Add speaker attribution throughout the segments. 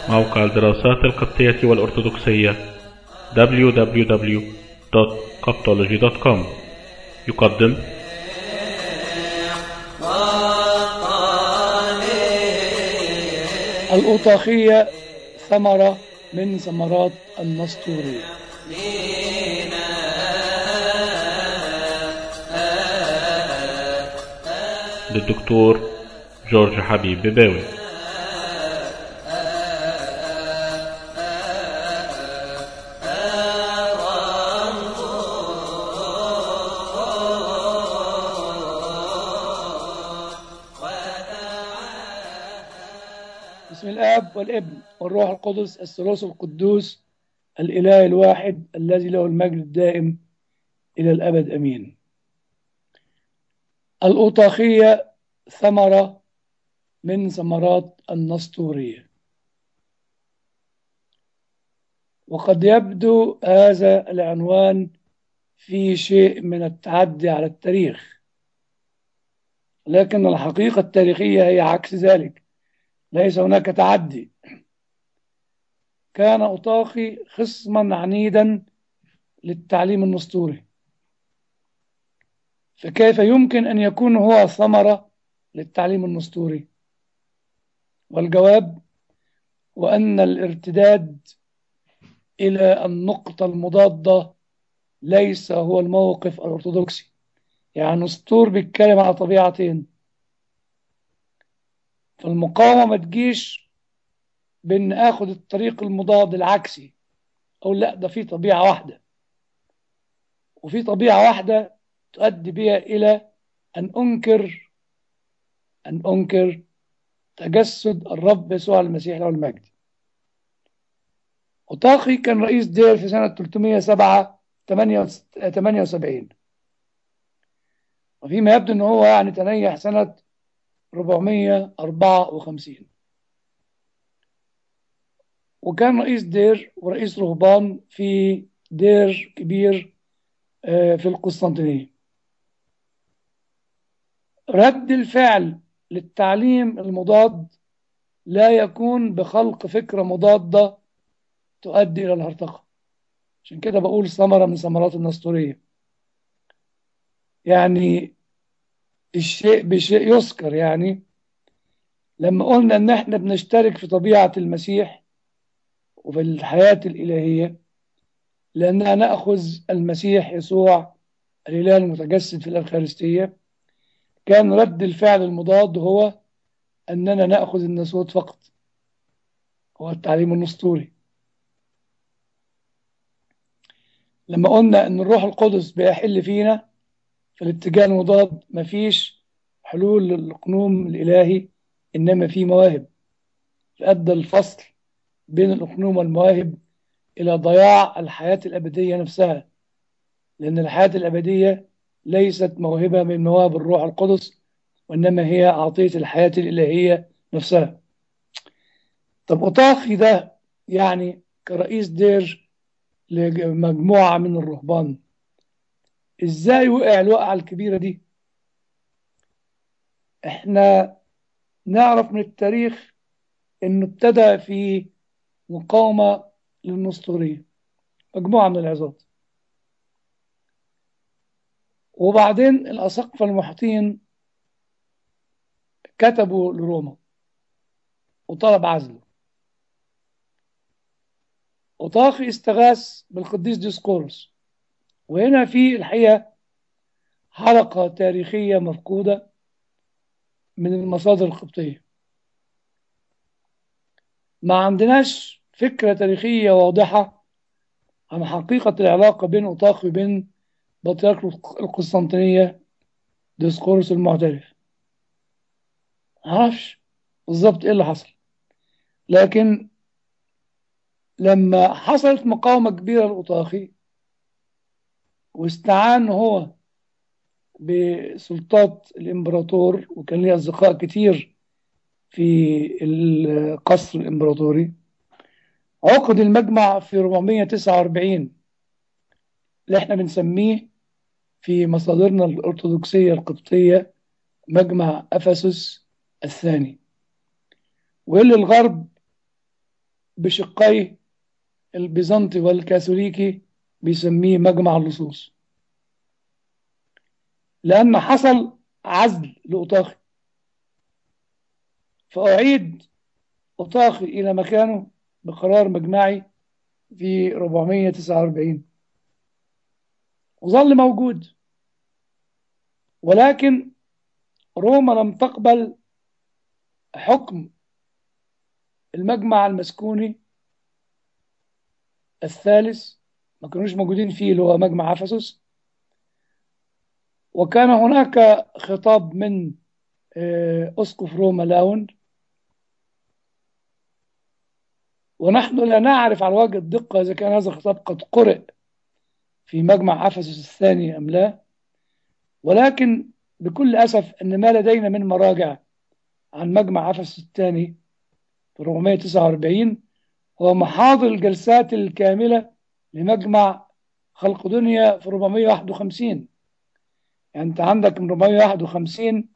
Speaker 1: موقع الدراسات القبطية والأرثوذكسية www.coptology.com يقدم
Speaker 2: الأوطاخية ثمرة من ثمرات النسطورية
Speaker 1: للدكتور جورج حبيب بباوي
Speaker 2: بسم الآب والابن والروح القدس الثالوث القدوس الإله الواحد الذي له المجد الدائم إلى الأبد أمين الأوطاخية ثمرة من ثمرات النسطورية وقد يبدو هذا العنوان في شيء من التعدي على التاريخ لكن الحقيقة التاريخية هي عكس ذلك ليس هناك تعدي كان أوطاخي خصما عنيدا للتعليم النسطوري فكيف يمكن أن يكون هو ثمرة للتعليم النسطوري والجواب وأن الارتداد إلى النقطة المضادة ليس هو الموقف الأرثوذكسي يعني نسطور بيتكلم على طبيعتين فالمقاومة ما تجيش بأن آخد الطريق المضاد العكسي أو لا ده في طبيعة واحدة وفي طبيعة واحدة تؤدي بها إلى أن أنكر أن أنكر تجسد الرب يسوع المسيح له المجد أوطاخي كان رئيس دير في سنة 378 وفيما يبدو أنه هو يعني تنيح سنة 454 وكان رئيس دير ورئيس رهبان في دير كبير في القسطنطينية رد الفعل للتعليم المضاد لا يكون بخلق فكرة مضادة تؤدي إلى الهرطقة عشان كده بقول ثمرة من ثمرات النسطورية يعني الشيء بشيء يذكر يعني لما قلنا ان احنا بنشترك في طبيعة المسيح وفي الحياة الإلهية لأننا نأخذ المسيح يسوع الإله المتجسد في الأرخارستية كان رد الفعل المضاد هو أننا نأخذ الناسوت فقط هو التعليم النسطوري لما قلنا أن الروح القدس بيحل فينا في الاتجاه المضاد مفيش حلول للقنوم الإلهي إنما في مواهب فأدى الفصل بين الأقنوم والمواهب إلى ضياع الحياة الأبدية نفسها لأن الحياة الأبدية ليست موهبة من مواهب الروح القدس وإنما هي عطية الحياة الإلهية نفسها طب أطاخي ده يعني كرئيس دير لمجموعة من الرهبان ازاي وقع الوقعة الكبيرة دي احنا نعرف من التاريخ انه ابتدى في مقاومة للنسطورية مجموعة من العظات وبعدين الأساقفة المحيطين كتبوا لروما وطلب عزله وطاخي استغاث بالقديس ديسقورس وهنا في الحقيقة حلقة تاريخية مفقودة من المصادر القبطية ما عندناش فكرة تاريخية واضحة عن حقيقة العلاقة بين أوطاخي وبين بطريرك القسطنطينية ديسقورس المعترف معرفش بالظبط ايه اللي حصل لكن لما حصلت مقاومة كبيرة لأوطاخي واستعان هو بسلطات الإمبراطور وكان ليه أصدقاء كتير في القصر الإمبراطوري عقد المجمع في 449 اللي احنا بنسميه في مصادرنا الأرثوذكسية القبطية مجمع أفسس الثاني واللي الغرب بشقيه البيزنطي والكاثوليكي بيسميه مجمع اللصوص لأن حصل عزل لأوطاخي فأعيد أوطاخي إلى مكانه بقرار مجمعي في 449 وظل موجود ولكن روما لم تقبل حكم المجمع المسكوني الثالث ما كانوش موجودين فيه اللي هو مجمع افسس وكان هناك خطاب من اسقف روما لاون ونحن لا نعرف على وجه الدقة إذا كان هذا الخطاب قد قرئ في مجمع أفسس الثاني أم لا ولكن بكل أسف أن ما لدينا من مراجع عن مجمع أفسس الثاني في 449 هو محاضر الجلسات الكاملة لمجمع خلق دنيا في 451 يعني أنت عندك من 451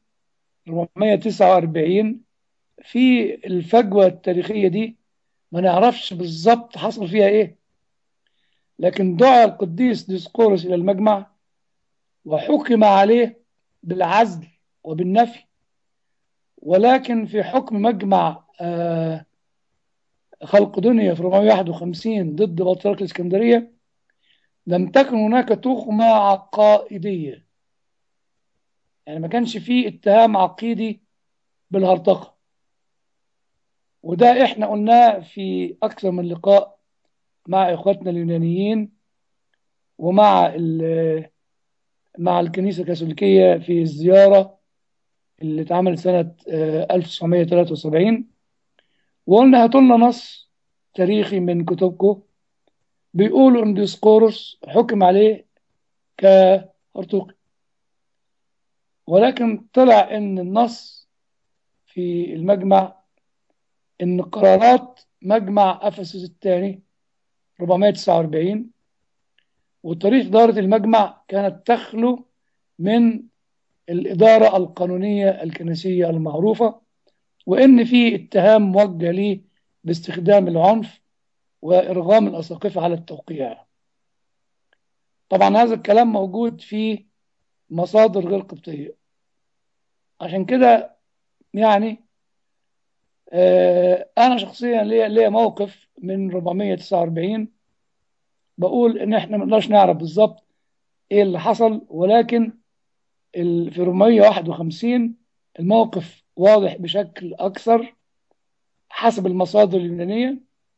Speaker 2: 449 في الفجوة التاريخية دي ما نعرفش بالظبط حصل فيها ايه لكن دعا القديس ديسقورس الى المجمع وحكم عليه بالعزل وبالنفي ولكن في حكم مجمع آه خلق دنيا في 451 ضد بطريرك الاسكندريه لم تكن هناك تهمه عقائديه يعني ما كانش فيه اتهام عقيدي بالهرطقه وده احنا قلناه في اكثر من لقاء مع اخواتنا اليونانيين ومع مع الكنيسه الكاثوليكيه في الزياره اللي اتعملت سنه 1973 وقلنا هاتوا لنا نص تاريخي من كتبكم بيقولوا ان ديسقورس حكم عليه كهرطوقي ولكن طلع ان النص في المجمع ان قرارات مجمع افسس الثاني 449 وطريقه اداره المجمع كانت تخلو من الاداره القانونيه الكنسيه المعروفه وان في اتهام موجه ليه باستخدام العنف وارغام الاساقفه على التوقيع طبعا هذا الكلام موجود في مصادر غير قبطيه عشان كده يعني انا شخصيا ليا ليا موقف من 449 بقول ان احنا ما نقدرش نعرف بالظبط ايه اللي حصل ولكن في 451 الموقف واضح بشكل اكثر حسب المصادر اليونانيه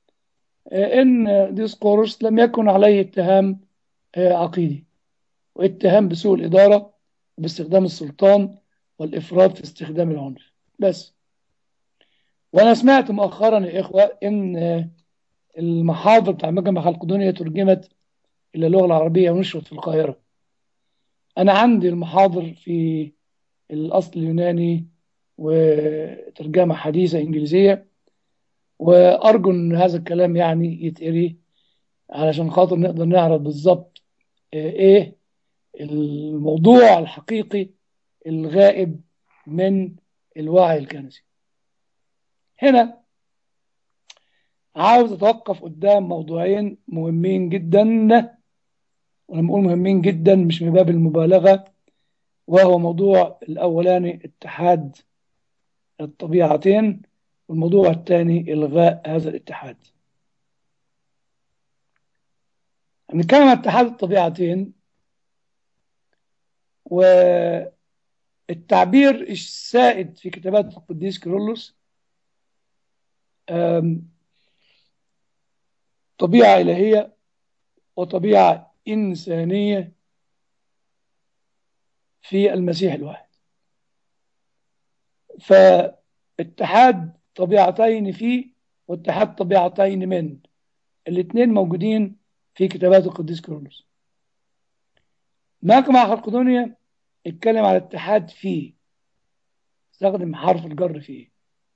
Speaker 2: ان ديسقورس لم يكن عليه اتهام عقيدي واتهام بسوء الاداره وباستخدام السلطان والافراط في استخدام العنف بس وانا سمعت مؤخرا يا اخوه ان المحاضر بتاع مجمع خلق دنيا ترجمت الى اللغه العربيه ونشرت في القاهره انا عندي المحاضر في الاصل اليوناني وترجمه حديثه انجليزيه وارجو ان هذا الكلام يعني يتقري علشان خاطر نقدر نعرف بالظبط ايه الموضوع الحقيقي الغائب من الوعي الكنسي هنا عاوز اتوقف قدام موضوعين مهمين جدا ولما اقول مهمين جدا مش من باب المبالغه وهو موضوع الاولاني اتحاد الطبيعتين والموضوع الثاني الغاء هذا الاتحاد نتكلم عن اتحاد الطبيعتين والتعبير السائد في كتابات القديس كيرلس طبيعة إلهية وطبيعة إنسانية في المسيح الواحد فاتحاد طبيعتين فيه واتحاد طبيعتين من الاثنين موجودين في كتابات القديس كيرلس مجمع خلق دنيا اتكلم على اتحاد فيه استخدم حرف الجر فيه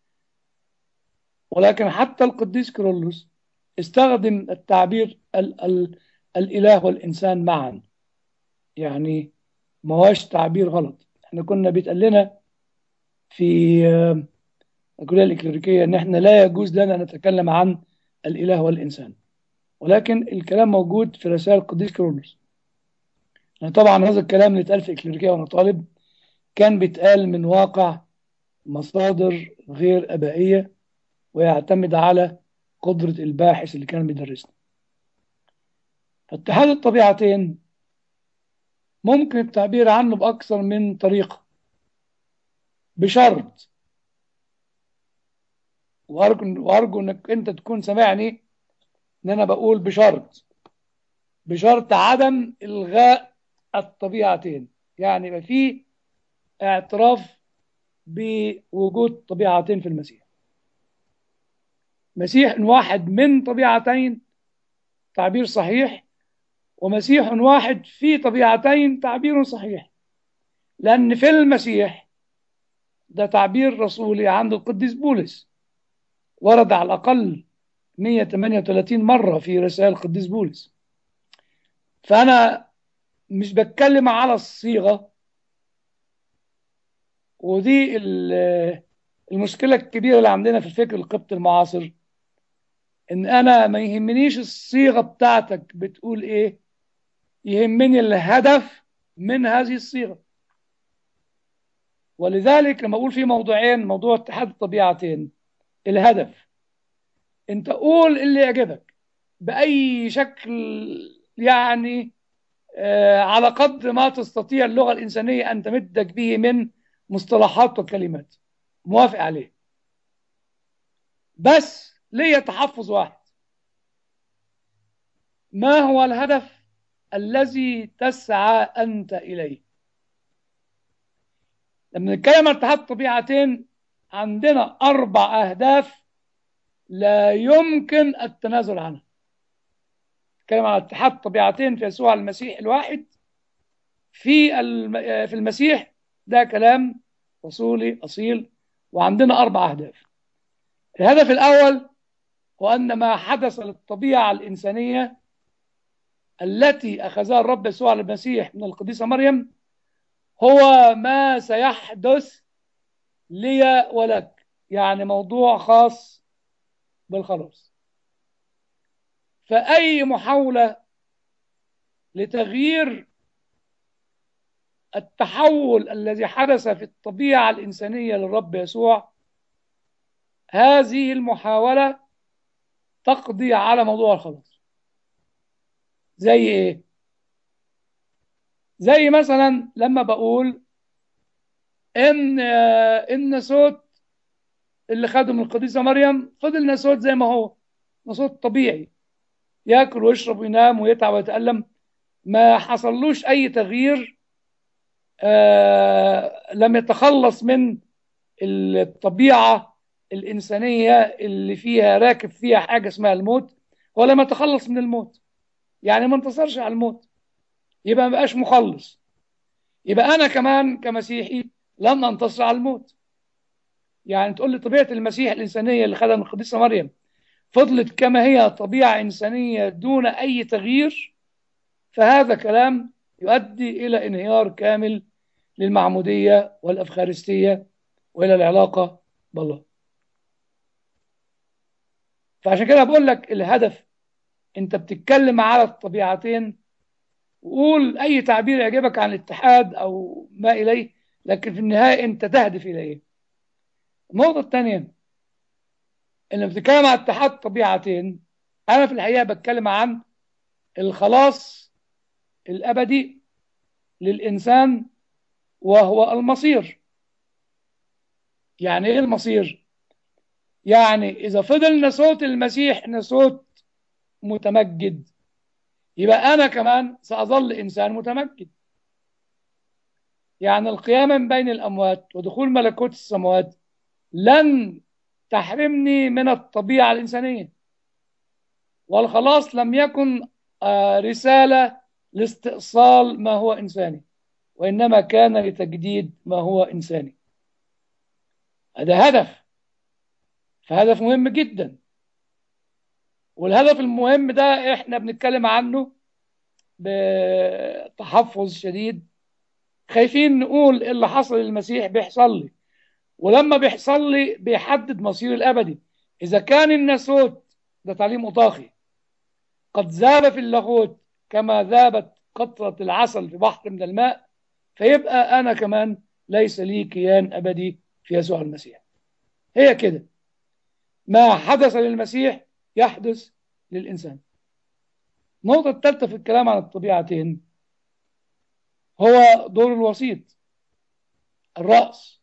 Speaker 2: ولكن حتى القديس كيرلس استخدم التعبير ال ال الإله والإنسان معا يعني ما هوش تعبير غلط احنا كنا بيتقال لنا في الكلية الإكليريكية إن احنا لا يجوز لنا أن نتكلم عن الإله والإنسان ولكن الكلام موجود في رسائل القديس كيرلس يعني طبعا هذا الكلام اللي اتقال في الكليريكية وانا طالب كان بيتقال من واقع مصادر غير أبائية ويعتمد على قدرة الباحث اللي كان بيدرسنا فاتحاد الطبيعتين ممكن التعبير عنه بأكثر من طريقة بشرط وأرجو, وأرجو أنك أنت تكون سامعني أن أنا بقول بشرط بشرط عدم إلغاء الطبيعتين يعني يبقى في اعتراف بوجود طبيعتين في المسيح مسيح واحد من طبيعتين تعبير صحيح ومسيح واحد في طبيعتين تعبير صحيح لأن في المسيح ده تعبير رسولي عند القديس بولس ورد على الأقل 138 مرة في رسائل القديس بولس فأنا مش بتكلم على الصيغة ودي المشكلة الكبيرة اللي عندنا في الفكر القبطي المعاصر ان انا ما يهمنيش الصيغة بتاعتك بتقول ايه يهمني الهدف من هذه الصيغة ولذلك لما اقول في موضوعين موضوع اتحاد الطبيعتين الهدف انت قول اللي يعجبك باي شكل يعني آه على قدر ما تستطيع اللغة الإنسانية أن تمدك به من مصطلحات وكلمات موافق عليه بس ليه تحفظ واحد ما هو الهدف الذي تسعى أنت إليه لما نتكلم عن اتحاد الطبيعتين عندنا أربع أهداف لا يمكن التنازل عنها نتكلم عن اتحاد الطبيعتين في يسوع المسيح الواحد في في المسيح ده كلام رسولي أصيل وعندنا أربع أهداف الهدف الأول هو أن ما حدث للطبيعة الإنسانية التي أخذها الرب يسوع المسيح من القديسة مريم هو ما سيحدث لي ولك يعني موضوع خاص بالخلاص فأي محاولة لتغيير التحول الذي حدث في الطبيعة الإنسانية للرب يسوع هذه المحاولة تقضي على موضوع الخلاص زي ايه زي مثلا لما بقول ان ان صوت اللي خده من القديسه مريم فضل نسوت زي ما هو نسوت طبيعي ياكل ويشرب وينام ويتعب ويتالم ما حصلوش اي تغيير آه لم يتخلص من الطبيعه الإنسانية اللي فيها راكب فيها حاجة اسمها الموت ولا ما تخلص من الموت يعني ما انتصرش على الموت يبقى ما بقاش مخلص يبقى أنا كمان كمسيحي لن أنتصر على الموت يعني تقول لي طبيعة المسيح الإنسانية اللي خدها من القديسة مريم فضلت كما هي طبيعة إنسانية دون أي تغيير فهذا كلام يؤدي إلى انهيار كامل للمعمودية والأفخارستية وإلى العلاقة بالله فعشان كده بقول لك الهدف انت بتتكلم على الطبيعتين وقول اي تعبير يعجبك عن الاتحاد او ما اليه لكن في النهايه انت تهدف اليه النقطه الثانيه ان بتتكلم عن اتحاد طبيعتين انا في الحقيقه بتكلم عن الخلاص الابدي للانسان وهو المصير يعني ايه المصير يعني إذا فضل صوت المسيح صوت متمجد يبقى أنا كمان سأظل إنسان متمجد يعني القيامة من بين الأموات ودخول ملكوت السماوات لن تحرمني من الطبيعة الإنسانية والخلاص لم يكن رسالة لاستئصال ما هو إنساني وإنما كان لتجديد ما هو إنساني هذا هدف فهدف مهم جدا والهدف المهم ده احنا بنتكلم عنه بتحفظ شديد خايفين نقول اللي حصل للمسيح بيحصل لي ولما بيحصل لي بيحدد مصيري الابدي اذا كان الناسوت ده تعليم أطاخي قد ذاب في اللاهوت كما ذابت قطرة العسل في بحر من الماء فيبقى أنا كمان ليس لي كيان أبدي في يسوع المسيح هي كده ما حدث للمسيح يحدث للإنسان النقطة الثالثة في الكلام عن الطبيعتين هو دور الوسيط الرأس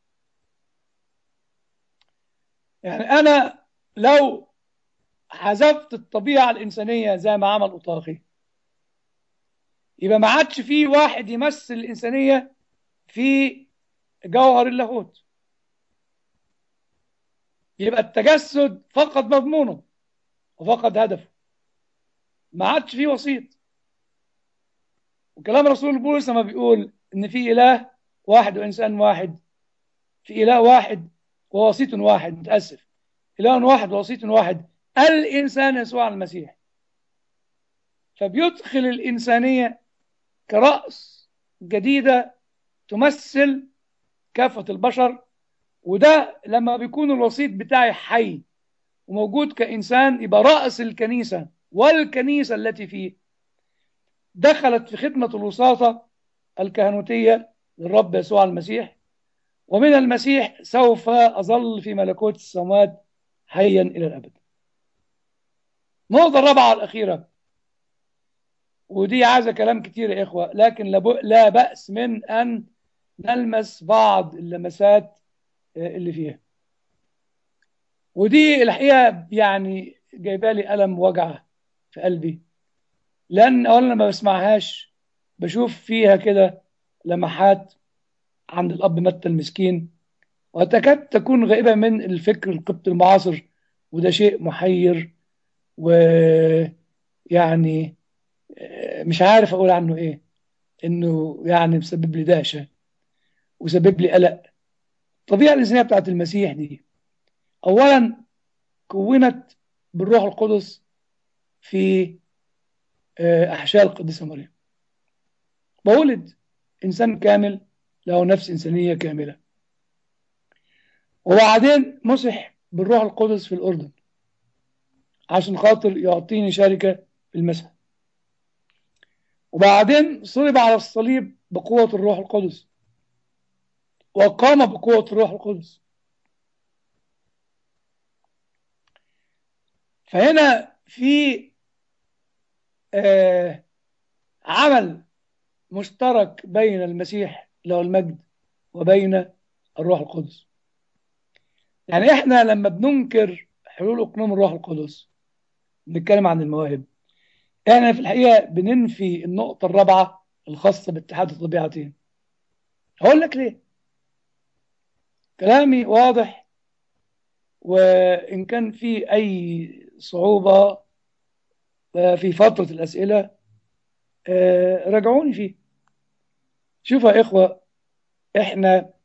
Speaker 2: يعني أنا لو حذفت الطبيعة الإنسانية زي ما عمل أطاخي يبقى ما عادش فيه واحد يمثل الإنسانية في جوهر اللاهوت يبقى التجسد فقد مضمونه وفقد هدفه ما عادش فيه وسيط وكلام رسول بولس لما بيقول ان في اله واحد وانسان واحد في اله واحد ووسيط واحد متاسف اله واحد ووسيط واحد الانسان يسوع المسيح فبيدخل الانسانيه كراس جديده تمثل كافه البشر وده لما بيكون الوسيط بتاعي حي وموجود كانسان يبقى راس الكنيسه والكنيسه التي فيه دخلت في خدمة الوساطة الكهنوتية للرب يسوع المسيح ومن المسيح سوف أظل في ملكوت السماوات حيا إلى الأبد النقطة الرابعة الأخيرة ودي عايزة كلام كتير يا إخوة لكن لا بأس من أن نلمس بعض اللمسات اللي فيها ودي الحقيقة يعني جايبه لي ألم وجع في قلبي لان اولا لما بسمعهاش بشوف فيها كده لمحات عند الاب متى المسكين وتكاد تكون غائبه من الفكر القبطي المعاصر وده شيء محير ويعني مش عارف اقول عنه ايه انه يعني مسبب لي دهشه وسبب لي قلق الطبيعه الانسانيه بتاعت المسيح دي اولا كونت بالروح القدس في أحشاء القديسة مريم وولد إنسان كامل له نفس إنسانية كاملة وبعدين مسح بالروح القدس في الأردن عشان خاطر يعطيني شركة في المسح وبعدين صلب على الصليب بقوة الروح القدس وقام بقوة الروح القدس فهنا في آه عمل مشترك بين المسيح له المجد وبين الروح القدس يعني احنا لما بننكر حلول اقنوم الروح القدس بنتكلم عن المواهب احنا في الحقيقه بننفي النقطه الرابعه الخاصه باتحاد الطبيعتين هقول لك ليه كلامي واضح وان كان في اي صعوبه في فترة الأسئلة راجعوني فيه شوفوا يا إخوة إحنا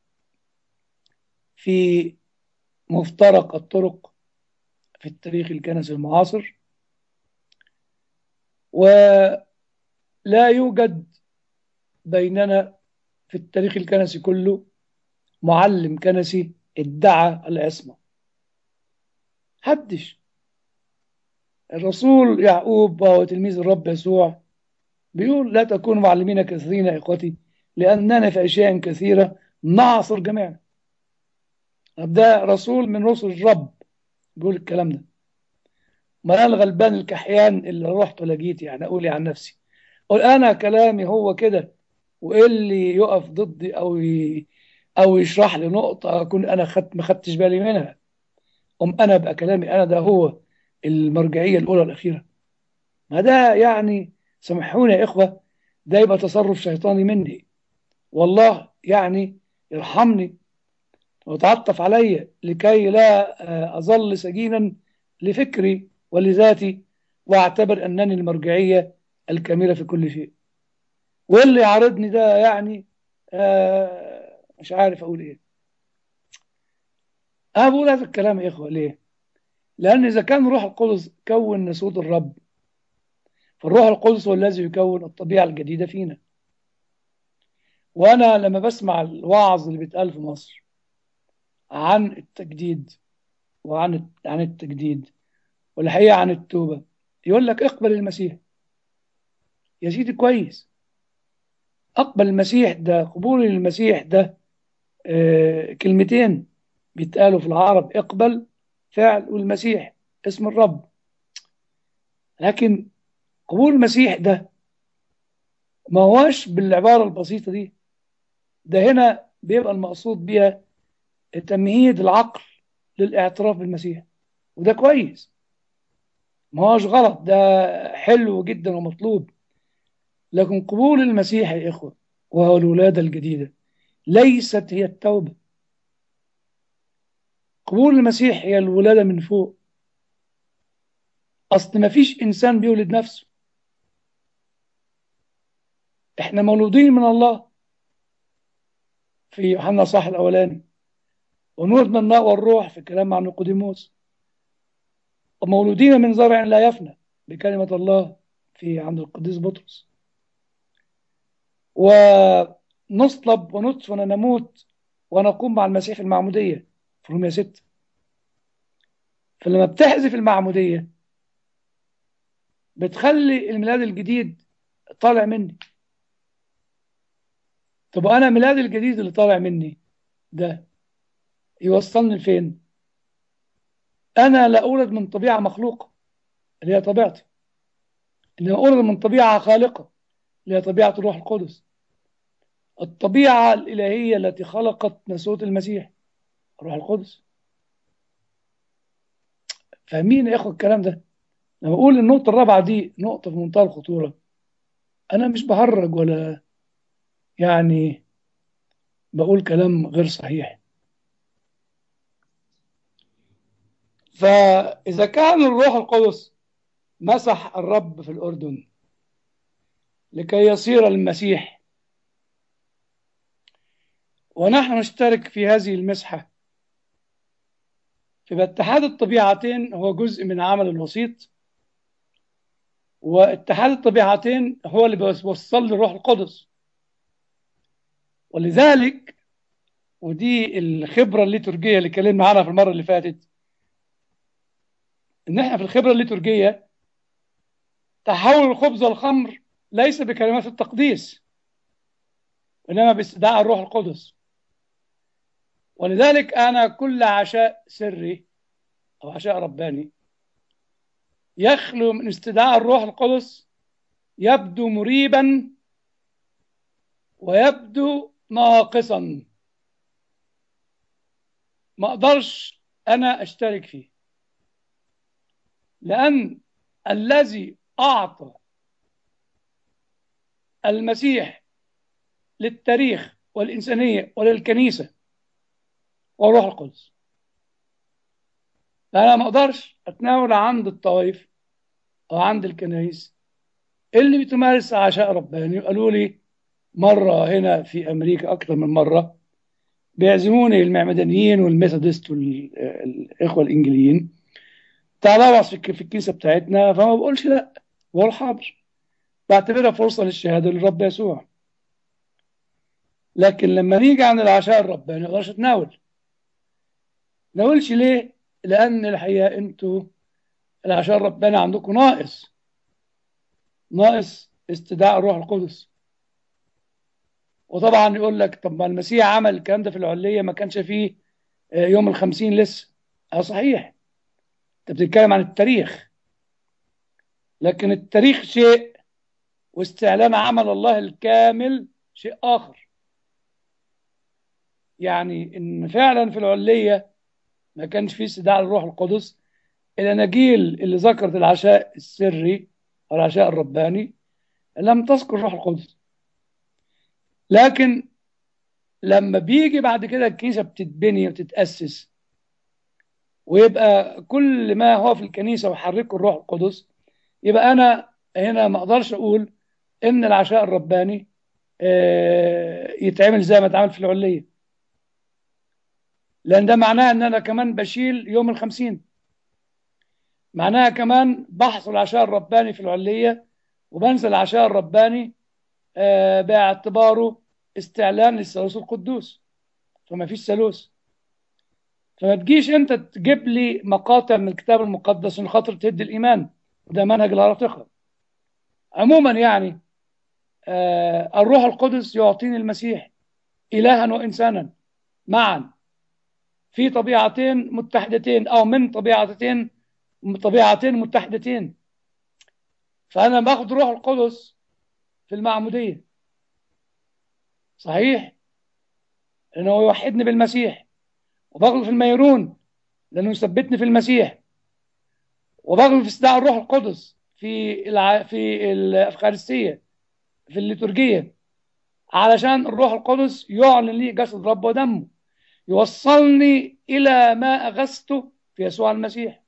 Speaker 2: في مفترق الطرق في التاريخ الكنسي المعاصر ولا يوجد بيننا في التاريخ الكنسي كله معلم كنسي ادعى العصمة حدش الرسول يعقوب وهو تلميذ الرب يسوع بيقول لا تكونوا معلمين كثيرين يا اخوتي لاننا في اشياء كثيره نعصر جميعا ده رسول من رسل الرب بيقول الكلام ده ما انا الغلبان الكحيان اللي رحت ولا جيت يعني اقول عن نفسي اقول انا كلامي هو كده وايه اللي يقف ضدي او ي... او يشرح لي نقطه اكون انا خدت ما خدتش بالي منها ام انا ابقى كلامي انا ده هو المرجعية الأولى والأخيرة ما ده يعني سامحوني يا إخوة ده يبقى تصرف شيطاني مني والله يعني يرحمني وتعطف علي لكي لا أظل سجينا لفكري ولذاتي واعتبر أنني المرجعية الكاملة في كل شيء واللي يعارضني ده يعني آه مش عارف أقول إيه أنا بقول هذا الكلام يا إخوة ليه لأن إذا كان روح القدس كون نسوت الرب فالروح القدس هو الذي يكون الطبيعة الجديدة فينا وأنا لما بسمع الوعظ اللي بيتقال في مصر عن التجديد وعن عن التجديد والحقيقة عن التوبة يقول لك اقبل المسيح يا سيدي كويس اقبل المسيح ده قبول المسيح ده آه كلمتين بيتقالوا في العرب اقبل فعل والمسيح اسم الرب لكن قبول المسيح ده ما هوش بالعبارة البسيطة دي ده هنا بيبقى المقصود بيها تمهيد العقل للاعتراف بالمسيح وده كويس ما هوش غلط ده حلو جدا ومطلوب لكن قبول المسيح يا إخوة وهو الولادة الجديدة ليست هي التوبة قبول المسيح هي الولادة من فوق أصل ما فيش إنسان بيولد نفسه إحنا مولودين من الله في يوحنا صح الأولاني ونور من الماء والروح في الكلام عن نيقوديموس ومولودين من زرع لا يفنى بكلمة الله في عند القديس بطرس ونصلب وندفن ونموت ونقوم مع المسيح في المعمودية في رومية 6 فلما بتحذف المعمودية بتخلي الميلاد الجديد طالع مني طب أنا ميلاد الجديد اللي طالع مني ده يوصلني لفين؟ أنا لا أولد من طبيعة مخلوقة اللي هي طبيعتي إنما أولد من طبيعة خالقة اللي هي طبيعة الروح القدس الطبيعة الإلهية التي خلقت نسوة المسيح الروح القدس فاهمين يا إخوة الكلام ده لما أقول النقطة الرابعة دي نقطة في منتهى الخطورة أنا مش بهرج ولا يعني بقول كلام غير صحيح فإذا كان الروح القدس مسح الرب في الأردن لكي يصير المسيح ونحن نشترك في هذه المسحة فيبقى اتحاد الطبيعتين هو جزء من عمل الوسيط واتحاد الطبيعتين هو اللي بيوصل للروح القدس ولذلك ودي الخبرة الليتورجية اللي اتكلمنا عنها في المرة اللي فاتت ان احنا في الخبرة الليتورجية تحول الخبز والخمر ليس بكلمات التقديس انما باستدعاء الروح القدس ولذلك انا كل عشاء سري او عشاء رباني يخلو من استدعاء الروح القدس يبدو مريبا ويبدو ناقصا ما اقدرش انا اشترك فيه لان الذي اعطى المسيح للتاريخ والانسانيه وللكنيسه هو الروح القدس فانا ما اقدرش اتناول عند الطوائف او عند الكنائس اللي بتمارس عشاء رباني قالوا لي مره هنا في امريكا اكثر من مره بيعزموني المعمدانيين والميثودست والاخوه الانجليين تعال اوعظ في الكنيسه بتاعتنا فما بقولش لا بقول حاضر بعتبرها فرصه للشهاده للرب يسوع لكن لما نيجي عن العشاء الرباني ما اقدرش اتناول ناولش ليه؟ لان الحقيقه انتوا العشاء الرباني عندكم ناقص ناقص استدعاء الروح القدس وطبعا يقول لك طب ما المسيح عمل الكلام ده في العليه ما كانش فيه يوم الخمسين لسه اه صحيح انت بتتكلم عن التاريخ لكن التاريخ شيء واستعلان عمل الله الكامل شيء اخر يعني ان فعلا في العليه ما كانش فيه استدعاء الروح القدس الاناجيل اللي ذكرت العشاء السري او العشاء الرباني لم تذكر الروح القدس لكن لما بيجي بعد كده الكنيسه بتتبني وتتاسس ويبقى كل ما هو في الكنيسه ويحركه الروح القدس يبقى انا هنا ما اقدرش اقول ان العشاء الرباني يتعمل زي ما اتعمل في العليه لان ده معناه ان انا كمان بشيل يوم الخمسين معناها كمان بحصل العشاء الرباني في العليه وبنزل العشاء الرباني باعتباره استعلان للثالوث القدوس فما فيش ثالوث فما تجيش انت تجيب لي مقاطع من الكتاب المقدس عشان خاطر تهد الايمان ده منهج الهرطقه عموما يعني آه الروح القدس يعطيني المسيح الها وانسانا معا في طبيعتين متحدتين او من طبيعتين طبيعتين متحدتين فانا باخد روح القدس في المعموديه صحيح لانه يوحدني بالمسيح وباخده في الميرون لانه يثبتني في المسيح وباخده في استدعاء الروح القدس في الع... في الافخارستيه في الليتورجيه علشان الروح القدس يعلن لي جسد رب ودمه يوصلني الى ما اغثته في يسوع المسيح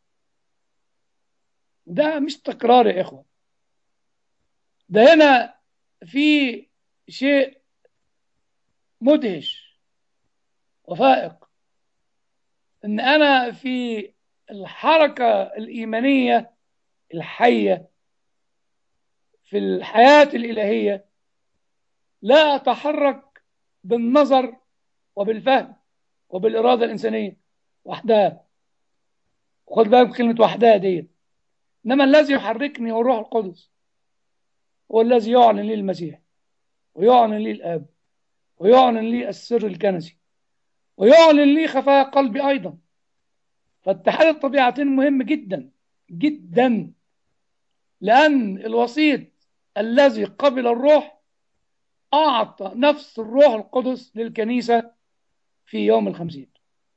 Speaker 2: ده مش تكرار يا اخوه ده هنا في شيء مدهش وفائق ان انا في الحركه الايمانيه الحيه في الحياه الالهيه لا اتحرك بالنظر وبالفهم وبالاراده الانسانيه وحدها وخد بالك كلمه وحدها ديت انما الذي يحركني هو الروح القدس هو الذي يعلن لي المسيح ويعلن لي الاب ويعلن لي السر الكنسي ويعلن لي خفايا قلبي ايضا فاتحاد الطبيعتين مهم جدا جدا لان الوسيط الذي قبل الروح اعطى نفس الروح القدس للكنيسه في يوم الخمسين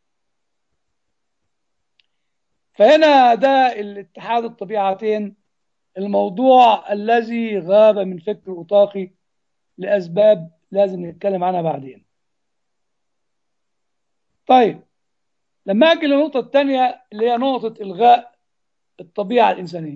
Speaker 2: فهنا ده الاتحاد الطبيعتين الموضوع الذي غاب من فكر أوطاقي لأسباب لازم نتكلم عنها بعدين طيب لما أجي للنقطة الثانية اللي هي نقطة إلغاء الطبيعة الإنسانية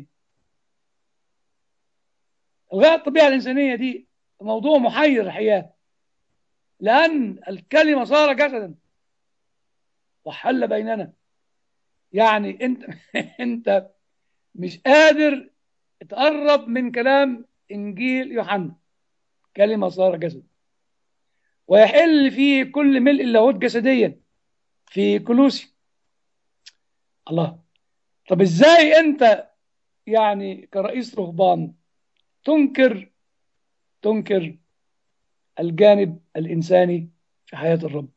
Speaker 2: إلغاء الطبيعة الإنسانية دي موضوع محير الحقيقة لأن الكلمة صار جسدا وحل بيننا يعني أنت أنت مش قادر تقرب من كلام إنجيل يوحنا كلمة صار جسد ويحل فيه كل ملء اللاهوت جسديا في كلوسي الله طب ازاي انت يعني كرئيس رهبان تنكر تنكر الجانب الإنساني في حياة الرب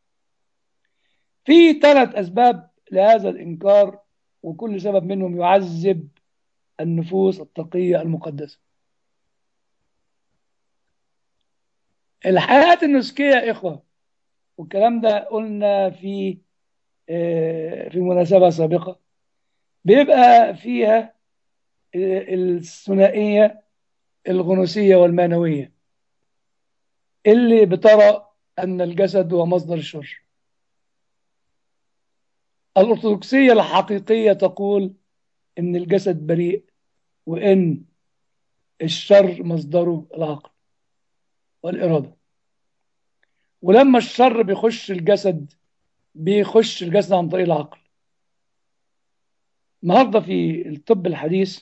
Speaker 2: في ثلاث أسباب لهذا الإنكار وكل سبب منهم يعذب النفوس التقية المقدسة الحياة النسكية يا إخوة والكلام ده قلنا في في مناسبة سابقة بيبقى فيها الثنائية الغنوسية والمانوية اللي بترى أن الجسد هو مصدر الشر الأرثوذكسية الحقيقية تقول إن الجسد بريء وإن الشر مصدره العقل والإرادة ولما الشر بيخش الجسد بيخش الجسد عن طريق العقل النهارده في الطب الحديث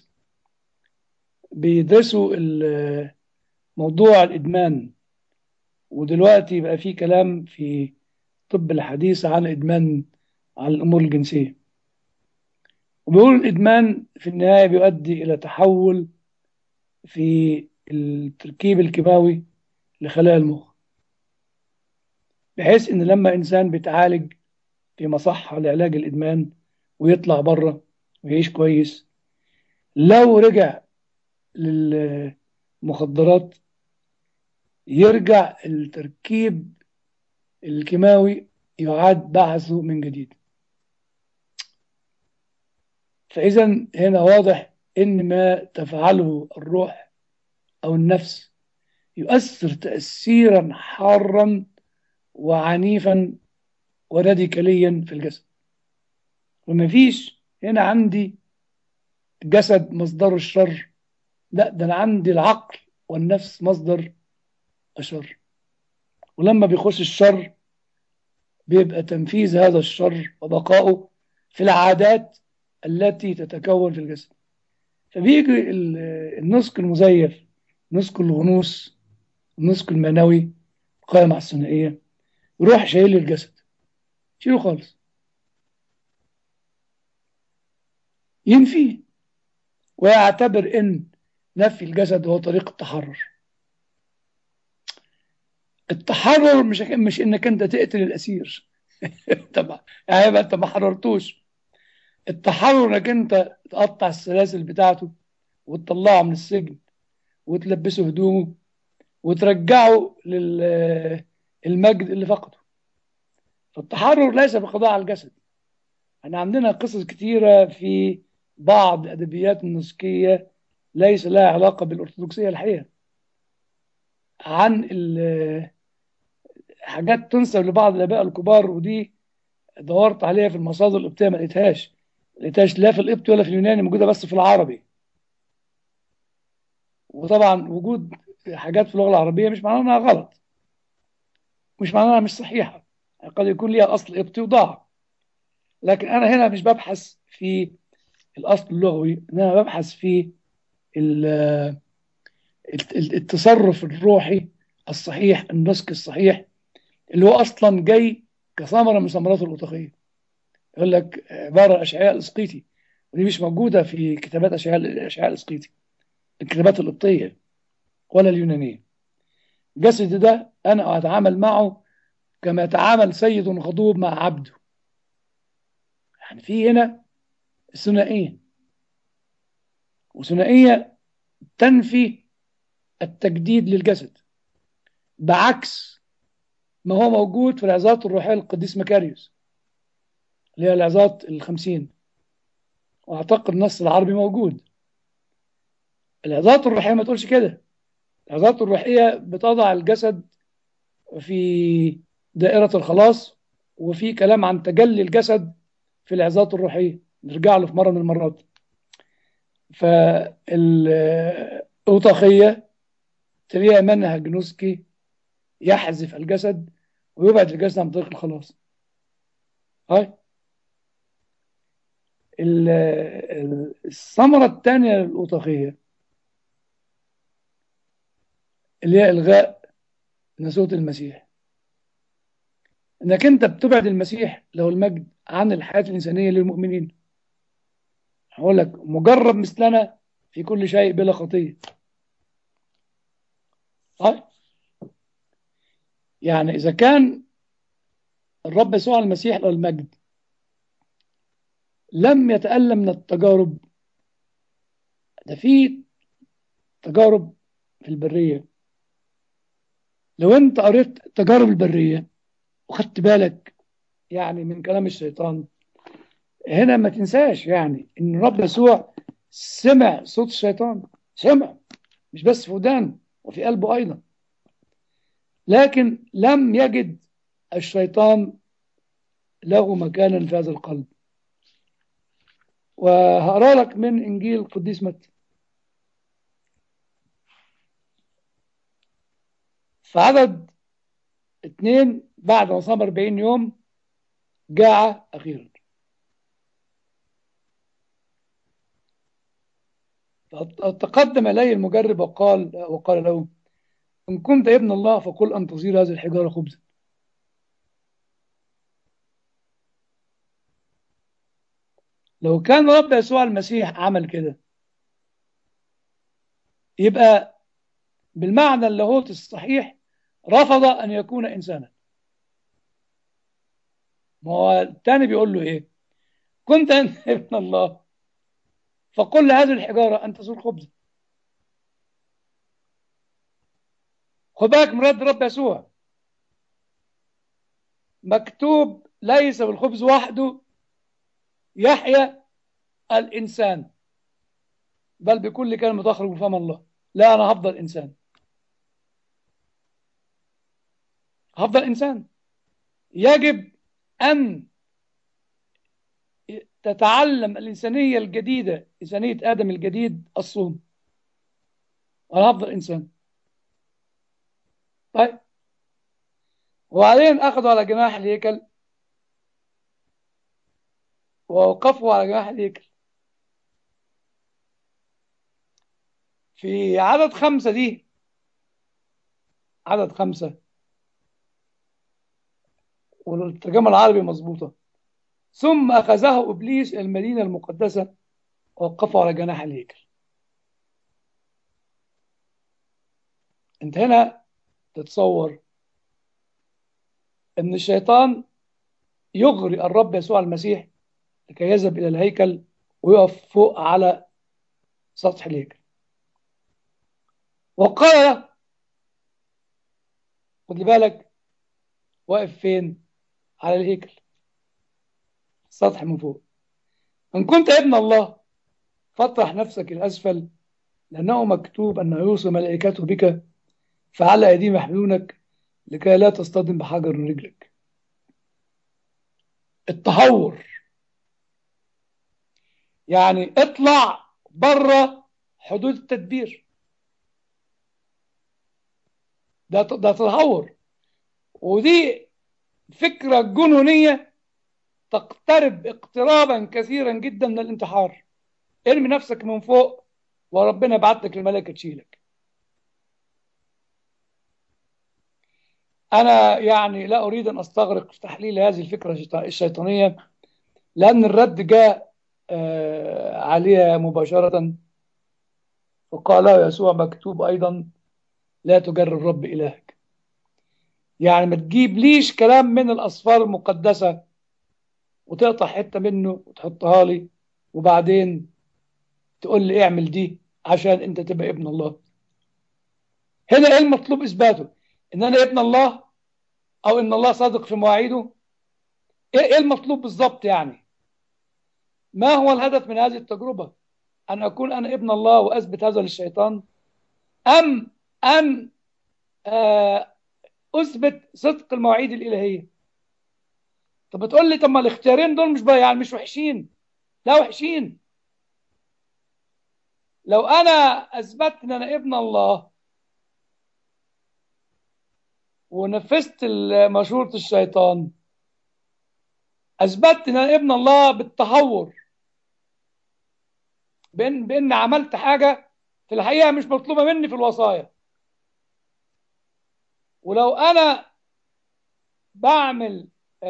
Speaker 2: بيدرسوا موضوع الإدمان ودلوقتي بقى في كلام في الطب الحديث عن الإدمان على الأمور الجنسية وبيقول الإدمان في النهاية بيؤدي إلى تحول في التركيب الكيماوي لخلايا المخ بحيث إن لما إنسان بيتعالج في مصحة لعلاج الإدمان ويطلع بره ويعيش كويس لو رجع للمخدرات يرجع التركيب الكيماوي يعاد بحثه من جديد فإذا هنا واضح إن ما تفعله الروح أو النفس يؤثر تأثيرا حارا وعنيفا وراديكاليا في الجسد وما فيش هنا عندي جسد مصدر الشر لا ده أنا عندي العقل والنفس مصدر الشر ولما بيخش الشر بيبقى تنفيذ هذا الشر وبقائه في العادات التي تتكون في الجسد فبيجي النسك المزيف نسك الغنوس النسك المنوي قائم على الثنائيه يروح شايل الجسد شيله خالص ينفيه ويعتبر ان نفي الجسد هو طريق التحرر التحرر مش مش انك انت تقتل الاسير طبعا يعني يبقى انت ما حررتوش التحرر انك انت تقطع السلاسل بتاعته وتطلعه من السجن وتلبسه هدومه وترجعه للمجد اللي فقده فالتحرر ليس بالقضاء على الجسد احنا عندنا قصص كتيرة في بعض أدبيات النسكية ليس لها علاقة بالأرثوذكسية الحقيقة عن حاجات تنسب لبعض الآباء الكبار ودي دورت عليها في المصادر القبطية ما لقيتهاش ما لقيتهاش لا في القبطي ولا في اليوناني موجودة بس في العربي وطبعا وجود حاجات في اللغة العربية مش معناها انها غلط مش معناها مش صحيحة قد يكون ليها أصل قبطي وضاع لكن أنا هنا مش ببحث في الأصل اللغوي أنا ببحث في التصرف الروحي الصحيح النسك الصحيح اللي هو أصلا جاي كثمرة من ثمرات الأوتقية يقول لك عبارة أشعياء الإسقيطي ودي مش موجودة في كتابات أشعياء أشعياء الإسقيطي الكتابات القبطية ولا اليونانية جسد ده أنا أتعامل معه كما يتعامل سيد غضوب مع عبده يعني في هنا ثنائية وثنائية تنفي التجديد للجسد بعكس ما هو موجود في العظات الروحية للقديس مكاريوس اللي هي العظات الخمسين واعتقد النص العربي موجود العظات الروحية ما تقولش كده العظات الروحية بتضع الجسد في دائرة الخلاص وفي كلام عن تجلي الجسد في العظات الروحية نرجع له في مرة من المرات فالأوطاخية تلاقيها منهج نسكي يحذف الجسد ويبعد الجسد عن طريق الخلاص هاي الثمرة الثانية للأوطاخية اللي هي إلغاء ناسوت المسيح انك انت بتبعد المسيح له المجد عن الحياة الإنسانية للمؤمنين هقول لك مجرب مثلنا في كل شيء بلا خطية طيب يعني إذا كان الرب يسوع المسيح له المجد لم يتألم من التجارب ده في تجارب في البرية لو انت قريت تجارب البرية وخدت بالك يعني من كلام الشيطان هنا ما تنساش يعني ان الرب يسوع سمع صوت الشيطان سمع مش بس في ودانه وفي قلبه ايضا لكن لم يجد الشيطان له مكانا في هذا القلب وهقرا لك من انجيل القديس متى في عدد اثنين بعد ما صام 40 يوم جاع اخيرا تقدم اليه المجرب وقال وقال له ان كنت ابن الله فقل ان تصير هذه الحجاره خبزا لو كان رب يسوع المسيح عمل كده يبقى بالمعنى اللاهوت الصحيح رفض أن يكون إنسانا ما هو الثاني بيقول له إيه كنت أنت ابن الله فقل لهذه الحجارة أن تصير خبزا خد بالك من رد رب يسوع مكتوب ليس بالخبز وحده يحيى الإنسان بل بكل كلمة تخرج من فم الله لا أنا هفضل إنسان هفضل إنسان يجب أن تتعلم الإنسانية الجديدة إنسانية آدم الجديد الصوم وأنا هفضل إنسان طيب وبعدين أخذوا على جناح الهيكل ووقفوا على جناح الهيكل في عدد خمسة دي عدد خمسة والترجمة العربي مظبوطة ثم أخذه إبليس إلى المدينة المقدسة ووقفه على جناح الهيكل انت هنا تتصور ان الشيطان يغري الرب يسوع المسيح لكي يذهب الى الهيكل ويقف فوق على سطح الهيكل وقال له خد بالك واقف فين على الهيكل السطح من فوق ان كنت ابن الله فاطرح نفسك الاسفل لانه مكتوب انه يوصي ملائكته بك فعلى ايديهم يحملونك لكي لا تصطدم بحجر رجلك التهور يعني اطلع بره حدود التدبير ده ده تهور ودي فكرة جنونية تقترب اقترابا كثيرا جدا من الانتحار ارمي نفسك من فوق وربنا يبعت لك الملائكة تشيلك أنا يعني لا أريد أن أستغرق في تحليل هذه الفكرة الشيطانية لأن الرد جاء آه عليها مباشرة وقال يسوع مكتوب أيضا لا تجرب رب إلهك يعني ما تجيب ليش كلام من الأصفار المقدسة وتقطع حتة منه وتحطها لي وبعدين تقول لي اعمل دي عشان انت تبقى ابن الله هنا ايه المطلوب اثباته ان انا ابن الله او ان الله صادق في مواعيده ايه المطلوب بالظبط يعني ما هو الهدف من هذه التجربة ان اكون انا ابن الله واثبت هذا للشيطان ام ان اثبت صدق المواعيد الالهيه طب بتقول لي طب ما الاختيارين دول مش بقى يعني مش وحشين لا وحشين لو انا اثبت ان انا ابن الله ونفذت مشورة الشيطان اثبتت ان انا ابن الله بالتهور بان بان عملت حاجه في الحقيقه مش مطلوبه مني في الوصايا ولو انا بعمل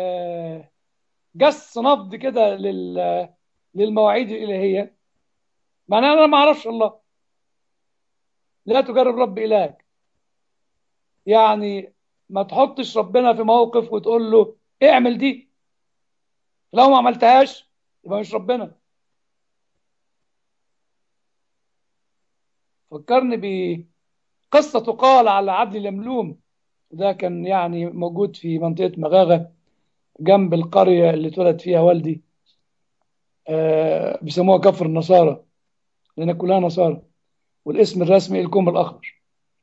Speaker 2: جس نبض كده للمواعيد الالهيه معناه انا ما اعرفش الله لا تجرب رب الهك يعني ما تحطش ربنا في موقف وتقول له اعمل دي لو ما عملتهاش يبقى مش ربنا فكرني بقصة تقال على عدل اليملوم ده كان يعني موجود في منطقة مغاغة جنب القرية اللي اتولد فيها والدي آه بيسموها كفر النصارى لأن كلها نصارى والاسم الرسمي الكوم الأخضر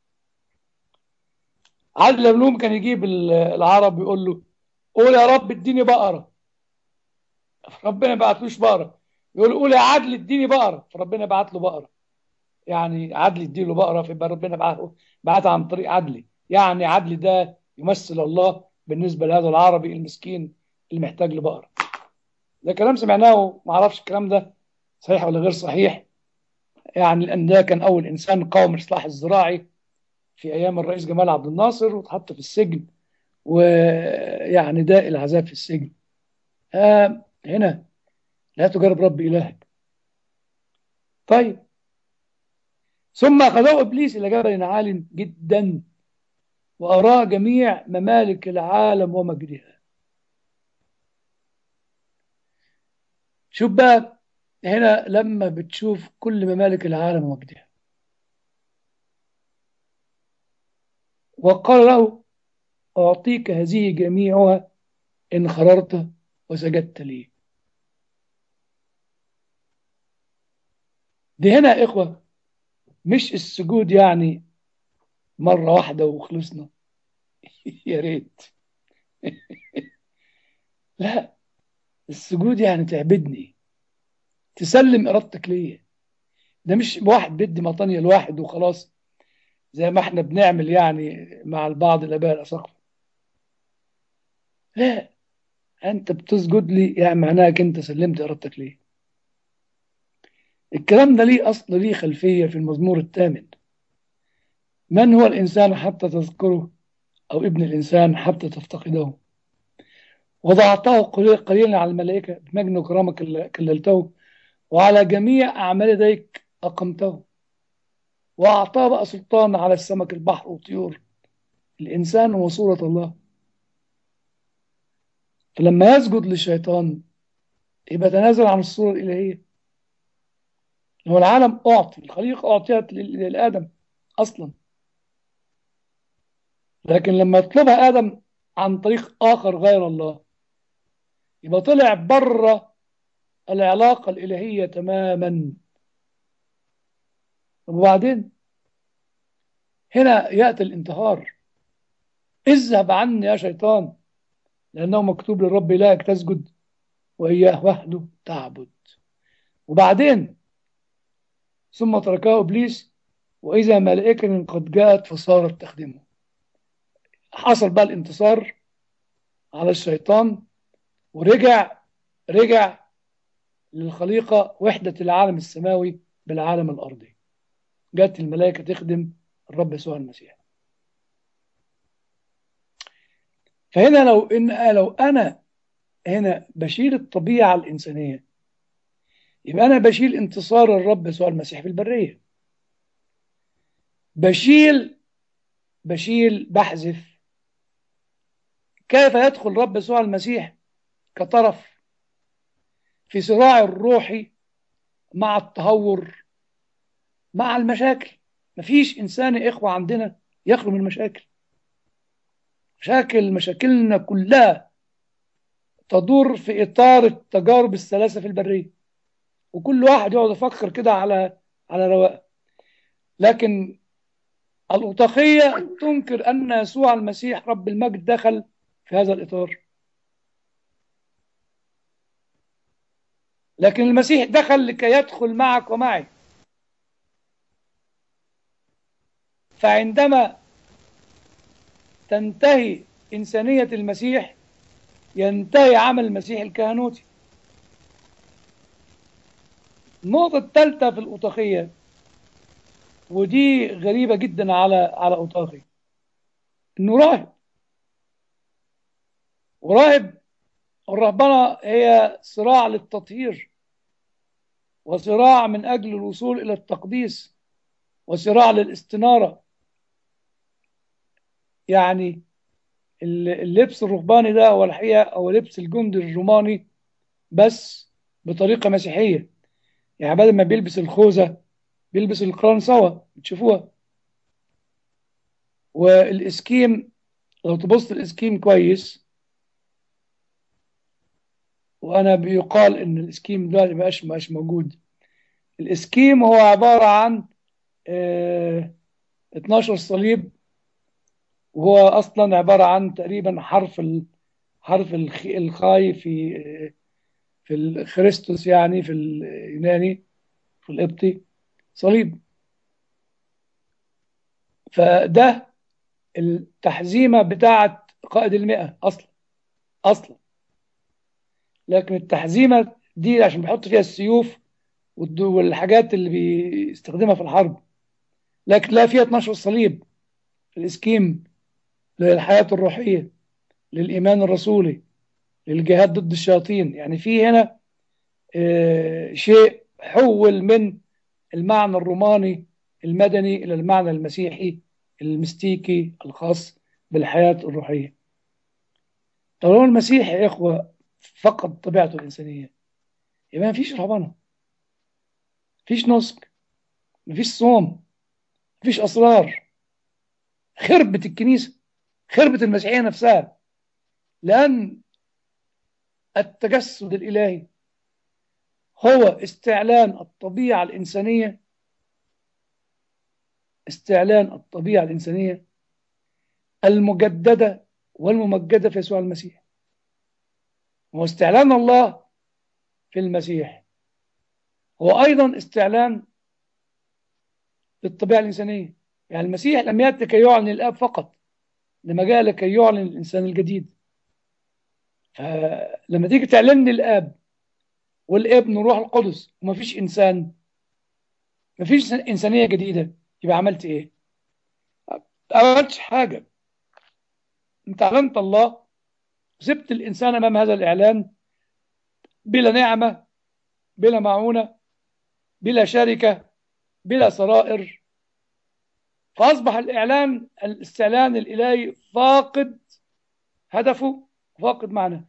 Speaker 2: عادل اليملوم كان يجيب العرب يقول له قول يا رب اديني بقرة ربنا بعتلوش بقرة يقول قول يا عدل اديني بقرة فربنا بعت له بقرة يعني عدل اديله بقرة فيبقى ربنا بعته بعتها عن طريق عدلي يعني عدلي ده يمثل الله بالنسبة لهذا العربي المسكين اللي محتاج لبقرة ده كلام سمعناه ما اعرفش الكلام ده صحيح ولا غير صحيح يعني لأن ده كان أول إنسان قاوم الإصلاح الزراعي في أيام الرئيس جمال عبد الناصر واتحط في السجن ويعني داء العذاب في السجن آه هنا لا تجرب رب إلهك طيب ثم أخذه إبليس إلى جبل عال جدا وأراه جميع ممالك العالم ومجدها شوف بقى هنا لما بتشوف كل ممالك العالم ومجدها وقال له أعطيك هذه جميعها إن خررت وسجدت لي دي هنا يا إخوة مش السجود يعني مرة واحدة وخلصنا يا ريت لا السجود يعني تعبدني تسلم إرادتك ليا ده مش واحد بدي مطانية الواحد وخلاص زي ما احنا بنعمل يعني مع البعض الآباء الأساقفة لا أنت بتسجد لي يعني معناك أنت سلمت إرادتك ليه الكلام ده ليه أصل ليه خلفية في المزمور الثامن من هو الإنسان حتى تذكره أو ابن الإنسان حتى تفتقده وضعته قليلا على الملائكة بمجن وكرامك كللته وعلى جميع أعمال يديك أقمته وأعطاه بقى سلطان على السمك البحر والطيور الإنسان هو صورة الله فلما يسجد للشيطان يبقى تنازل عن الصورة الإلهية هو العالم أعطي الخليقة أعطيت للآدم أصلا لكن لما يطلبها آدم عن طريق آخر غير الله يبقى طلع بره العلاقة الإلهية تماما وبعدين هنا يأتي الانتهار اذهب عني يا شيطان لأنه مكتوب للرب إلهك تسجد وإياه وحده تعبد وبعدين ثم تركه إبليس وإذا ملائكة قد جاءت فصارت تخدمه حصل بقى الانتصار على الشيطان ورجع رجع للخليقة وحدة العالم السماوي بالعالم الأرضي جت الملائكة تخدم الرب يسوع المسيح فهنا لو إن لو أنا هنا بشيل الطبيعة الإنسانية يبقى أنا بشيل انتصار الرب يسوع المسيح في البرية بشيل بشيل بحذف كيف يدخل رب يسوع المسيح كطرف في صراع الروحي مع التهور مع المشاكل مفيش إنسان يا إخوة عندنا يخلو من المشاكل مشاكل مشاكلنا كلها تدور في إطار التجارب الثلاثة في البرية وكل واحد يقعد يفكر كده على على رواق لكن الأوطاقية تنكر أن يسوع المسيح رب المجد دخل في هذا الإطار لكن المسيح دخل لكي يدخل معك ومعي فعندما تنتهي إنسانية المسيح ينتهي عمل المسيح الكهنوتي النقطة الثالثة في الأوطاقية ودي غريبة جدا على على أوطاقي إنه راهب وراهب الرهبنة هي صراع للتطهير وصراع من أجل الوصول إلى التقديس وصراع للاستنارة يعني اللبس الرهباني ده هو الحقيقة هو لبس الجندي الروماني بس بطريقة مسيحية يعني بدل ما بيلبس الخوذة بيلبس القرنصوة بتشوفوها والإسكيم لو تبص الإسكيم كويس وأنا بيقال إن الإسكيم ده مبقاش مبقاش موجود الإسكيم هو عبارة عن اه 12 صليب وهو أصلا عبارة عن تقريبا حرف ال حرف الخاي في في الخريستوس يعني في اليوناني في القبطي صليب فده التحزيمة بتاعة قائد المئة أصلا أصلا لكن التحزيمة دي عشان بيحط فيها السيوف والحاجات اللي بيستخدمها في الحرب لكن لا فيها 12 صليب في الإسكيم للحياة الروحية للإيمان الرسولي للجهاد ضد الشياطين يعني في هنا آه شيء حول من المعنى الروماني المدني إلى المعنى المسيحي المستيكي الخاص بالحياة الروحية طالما المسيح يا إخوة فقد طبيعته الإنسانية يبقى ما فيش رهبنة فيش نسك مفيش صوم مفيش أسرار خربت الكنيسة خربت المسيحية نفسها لأن التجسد الإلهي هو استعلان الطبيعة الإنسانية استعلان الطبيعة الإنسانية المجددة والممجدة في يسوع المسيح هو استعلان الله في المسيح هو أيضا استعلان للطبيعة الإنسانية يعني المسيح لم يأتي كي يعلن الآب فقط لما جاء لكي يعلن الإنسان الجديد فلما تيجي تعلن الآب والابن والروح القدس وما فيش إنسان ما فيش إنسانية جديدة يبقى عملت إيه؟ ما عملتش حاجة أنت أعلنت الله وسبت الإنسان أمام هذا الإعلان بلا نعمة بلا معونة بلا شركة بلا سرائر فأصبح الإعلان الاستعلان الإلهي فاقد هدفه فاقد معناه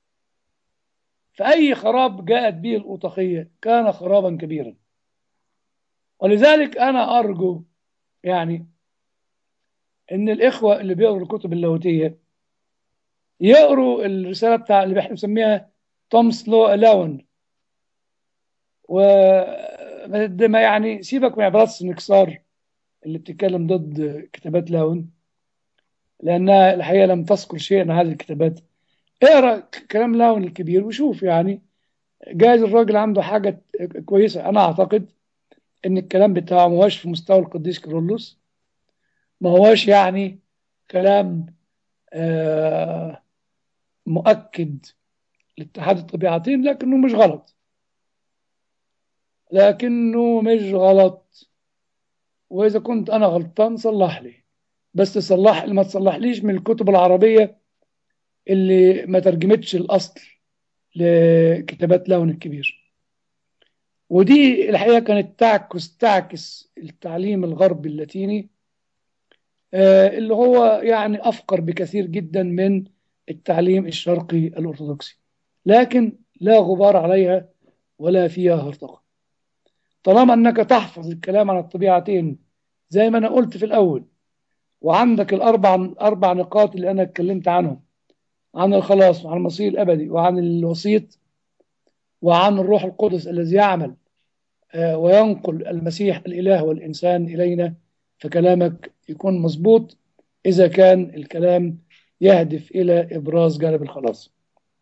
Speaker 2: فأي خراب جاءت به الأوطخية كان خرابا كبيرا ولذلك أنا أرجو يعني إن الإخوة اللي بيقروا الكتب اللاهوتية يقروا الرسالة بتاع اللي احنا بنسميها تومس لو ألاون و ما يعني سيبك من عبارات السنكسار اللي بتتكلم ضد كتابات لاون لأنها الحقيقة لم تذكر شيء عن هذه الكتابات اقرا كلام لاون الكبير وشوف يعني جايز الراجل عنده حاجة كويسة أنا أعتقد إن الكلام بتاعه ما هوش في مستوى القديس كيرلس ما هوش يعني كلام آه مؤكد لاتحاد الطبيعتين لكنه مش غلط لكنه مش غلط وإذا كنت أنا غلطان صلح لي بس تصلح ما تصلحليش من الكتب العربية اللي ما ترجمتش الأصل لكتابات لاون الكبير ودي الحقيقة كانت تعكس تعكس التعليم الغربي اللاتيني اللي هو يعني أفقر بكثير جدا من التعليم الشرقي الأرثوذكسي لكن لا غبار عليها ولا فيها هرطقة طالما أنك تحفظ الكلام عن الطبيعتين زي ما أنا قلت في الأول وعندك الأربع أربع نقاط اللي أنا اتكلمت عنهم عن الخلاص وعن المصير الأبدي وعن الوسيط وعن الروح القدس الذي يعمل وينقل المسيح الإله والإنسان إلينا فكلامك يكون مظبوط إذا كان الكلام يهدف إلى إبراز جانب الخلاص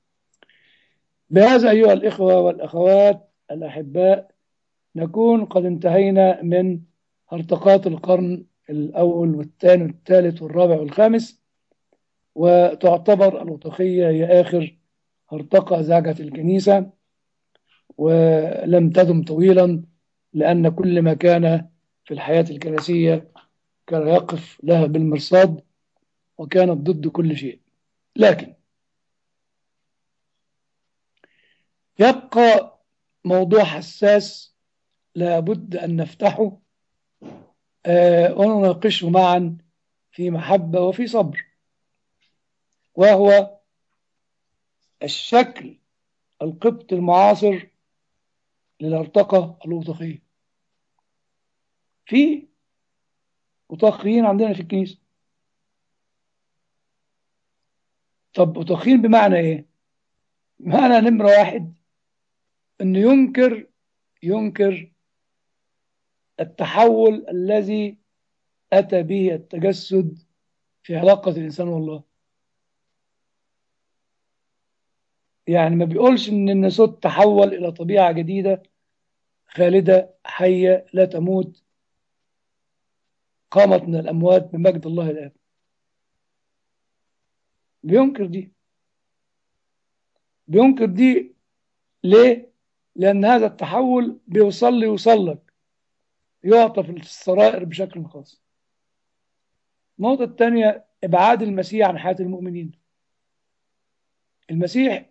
Speaker 2: بهذا أيها الإخوة والأخوات الأحباء نكون قد انتهينا من هرطقات القرن الأول والثاني والثالث والرابع والخامس وتعتبر الأوطخية هي آخر هرطقة زعجت الكنيسة ولم تدم طويلا لأن كل ما كان في الحياة الكنسية كان يقف لها بالمرصاد وكانت ضد كل شيء لكن يبقى موضوع حساس لابد أن نفتحه آه ونناقشه معا في محبة وفي صبر وهو الشكل القبط المعاصر للارتقى الأوطخية في أوطخيين عندنا في الكنيسة طب أوطخيين بمعنى إيه؟ بمعنى نمرة واحد أنه ينكر ينكر التحول الذي أتى به التجسد في علاقة الإنسان والله يعني ما بيقولش ان الناسوت تحول الى طبيعه جديده خالده حيه لا تموت قامت من الاموات بمجد الله الاب بينكر دي بينكر دي ليه لان هذا التحول بيوصل لي يوصل لك يعطى في السرائر بشكل خاص النقطه الثانيه ابعاد المسيح عن حياه المؤمنين المسيح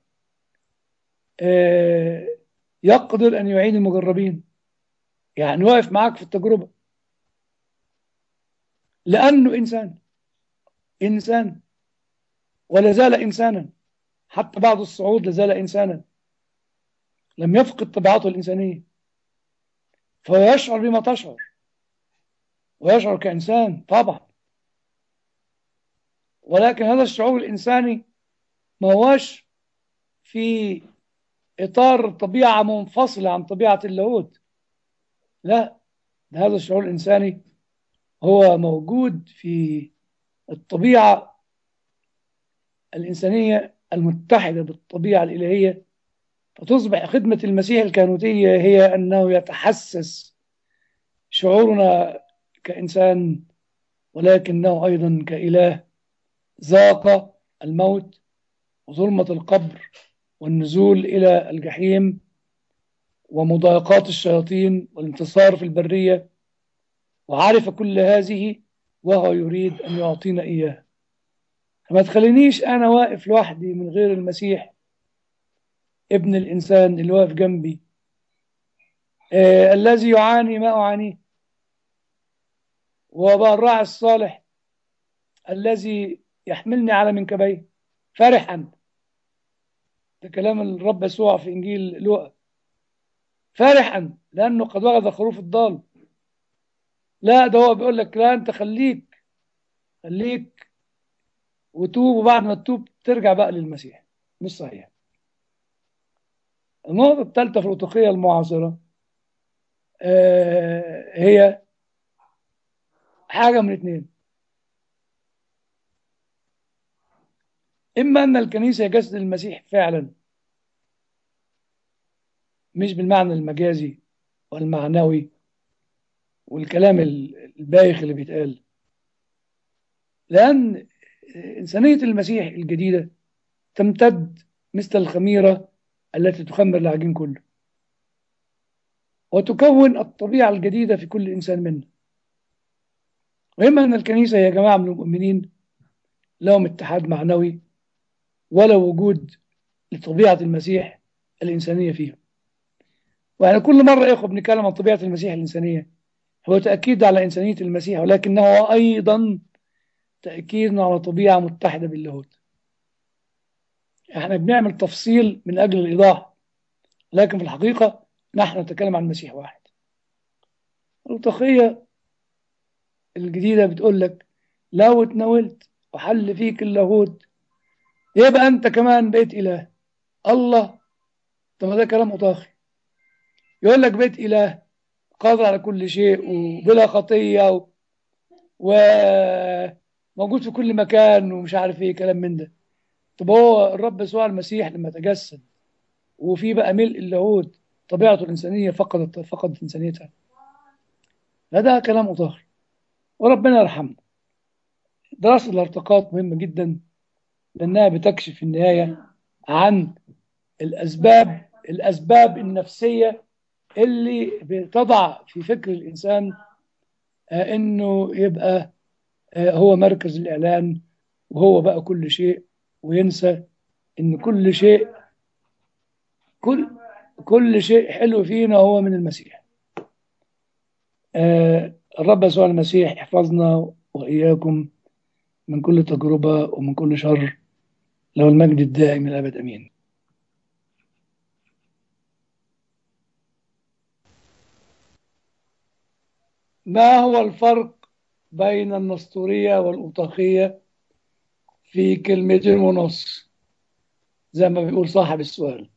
Speaker 2: يقدر أن يعين المجربين يعني واقف معاك في التجربة لأنه إنسان إنسان ولا زال إنسانا حتى بعد الصعود لازال إنسانا لم يفقد طبيعته الإنسانية فهو يشعر بما تشعر ويشعر كإنسان طبعا ولكن هذا الشعور الإنساني ما هوش في إطار طبيعة منفصلة عن طبيعة اللاهوت لا ده هذا الشعور الإنساني هو موجود في الطبيعة الإنسانية المتحدة بالطبيعة الإلهية فتصبح خدمة المسيح الكهنوتية هي أنه يتحسس شعورنا كإنسان ولكنه أيضا كإله ذاق الموت وظلمة القبر والنزول إلى الجحيم ومضايقات الشياطين والانتصار في البرية وعرف كل هذه وهو يريد أن يعطينا إياه فما تخلينيش أنا واقف لوحدي من غير المسيح ابن الإنسان اللي واقف جنبي آه الذي يعاني ما أعانيه وبقى الراعي الصالح الذي يحملني على منكبيه فرحا ده كلام الرب يسوع في إنجيل لوقا فرحا لأنه قد وجد خروف الضال لا ده هو بيقول لك لا أنت خليك خليك وتوب وبعد ما تتوب ترجع بقى للمسيح مش صحيح النقطة الثالثة في الأوتوقية المعاصرة آه هي حاجة من اثنين إما أن الكنيسة هي جسد المسيح فعلا مش بالمعنى المجازي والمعنوي والكلام البايخ اللي بيتقال لأن إنسانية المسيح الجديدة تمتد مثل الخميرة التي تخمر العجين كله وتكون الطبيعة الجديدة في كل إنسان منا وإما أن الكنيسة يا جماعة من المؤمنين لهم اتحاد معنوي ولا وجود لطبيعة المسيح الإنسانية فيهم وأنا كل مرة يا إخوة بنتكلم عن طبيعة المسيح الإنسانية هو تأكيد على إنسانية المسيح ولكنه أيضا تأكيد على طبيعة متحدة باللاهوت احنا بنعمل تفصيل من أجل الإيضاح لكن في الحقيقة نحن نتكلم عن مسيح واحد الوثقية الجديدة بتقول لك لو اتناولت وحل فيك اللاهوت يبقى أنت كمان بقيت إله الله طب ده كلام أطاخي يقول لك بقيت إله قادر على كل شيء وبلا خطية و... وموجود في كل مكان ومش عارف ايه كلام من ده طب هو الرب يسوع المسيح لما تجسد وفي بقى ملء اللاهوت طبيعته الإنسانية فقدت فقدت إنسانيتها هذا كلام أطاخي وربنا يرحمنا دراسة الارتقاط مهمة جدا لأنها بتكشف في النهاية عن الأسباب الأسباب النفسية اللي بتضع في فكر الإنسان آه إنه يبقى آه هو مركز الإعلان وهو بقى كل شيء وينسى إن كل شيء كل كل شيء حلو فينا هو من المسيح آه الرب يسوع المسيح يحفظنا وإياكم من كل تجربة ومن كل شر له المجد الدائم الأبد أمين ما هو الفرق بين النسطورية والأوطاخية في كلمتين ونص زي ما بيقول صاحب السؤال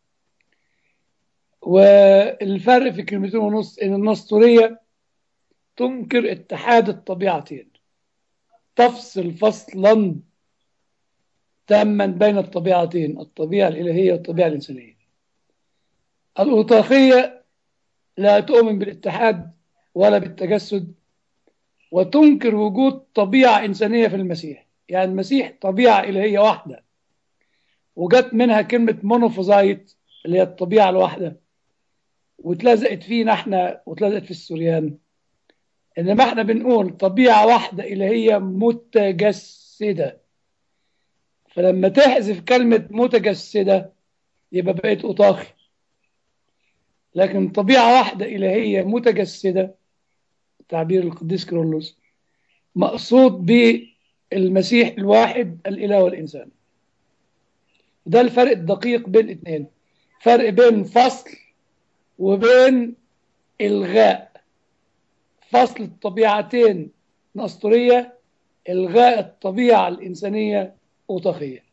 Speaker 2: والفرق في كلمتين ونص ان النسطورية تنكر اتحاد الطبيعتين تفصل فصلا تاما بين الطبيعتين الطبيعة الإلهية والطبيعة الإنسانية الأوطاخية لا تؤمن بالاتحاد ولا بالتجسد وتنكر وجود طبيعة إنسانية في المسيح يعني المسيح طبيعة إلهية واحدة وجت منها كلمة مونوفوزايت اللي هي الطبيعة الواحدة واتلزقت فينا احنا واتلزقت في السوريان انما احنا بنقول طبيعة واحدة إلهية متجسدة فلما تحذف كلمة متجسدة يبقى بقيت أطاخي لكن طبيعة واحدة إلهية متجسدة تعبير القديس كرولوس مقصود بالمسيح الواحد الإله والإنسان ده الفرق الدقيق بين الاثنين فرق بين فصل وبين إلغاء فصل الطبيعتين نسطورية إلغاء الطبيعة الإنسانية أوطاخية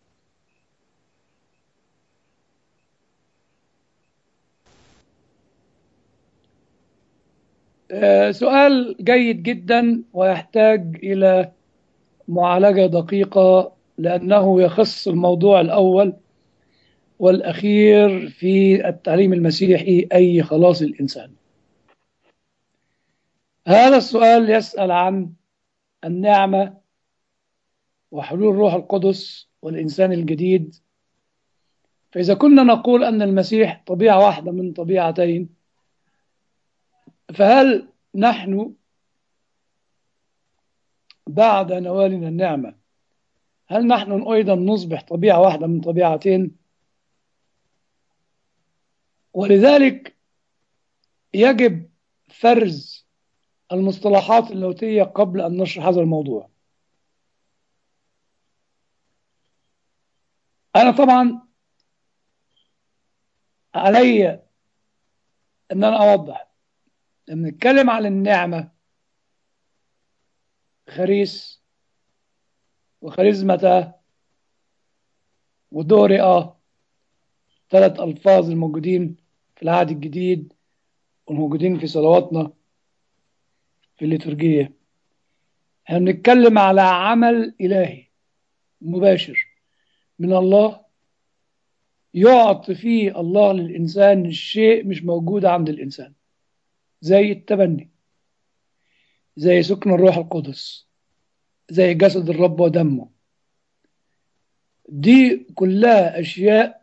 Speaker 2: آه سؤال جيد جدا ويحتاج إلى معالجة دقيقة لأنه يخص الموضوع الأول والأخير في التعليم المسيحي أي خلاص الإنسان هذا السؤال يسأل عن النعمة وحلول روح القدس والإنسان الجديد فإذا كنا نقول أن المسيح طبيعة واحدة من طبيعتين فهل نحن بعد نوالنا النعمة هل نحن أيضا نصبح طبيعة واحدة من طبيعتين ولذلك يجب فرز المصطلحات اللاهوتية قبل أن نشرح هذا الموضوع أنا طبعا علي أن أنا أوضح لما نتكلم عن النعمة خريس وخاريزمتا ودورئة ثلاث ألفاظ الموجودين في العهد الجديد والموجودين في صلواتنا في الليتورجية احنا بنتكلم على عمل إلهي مباشر من الله يعطي فيه الله للإنسان الشيء مش موجود عند الإنسان زي التبني زي سكن الروح القدس زي جسد الرب ودمه دي كلها أشياء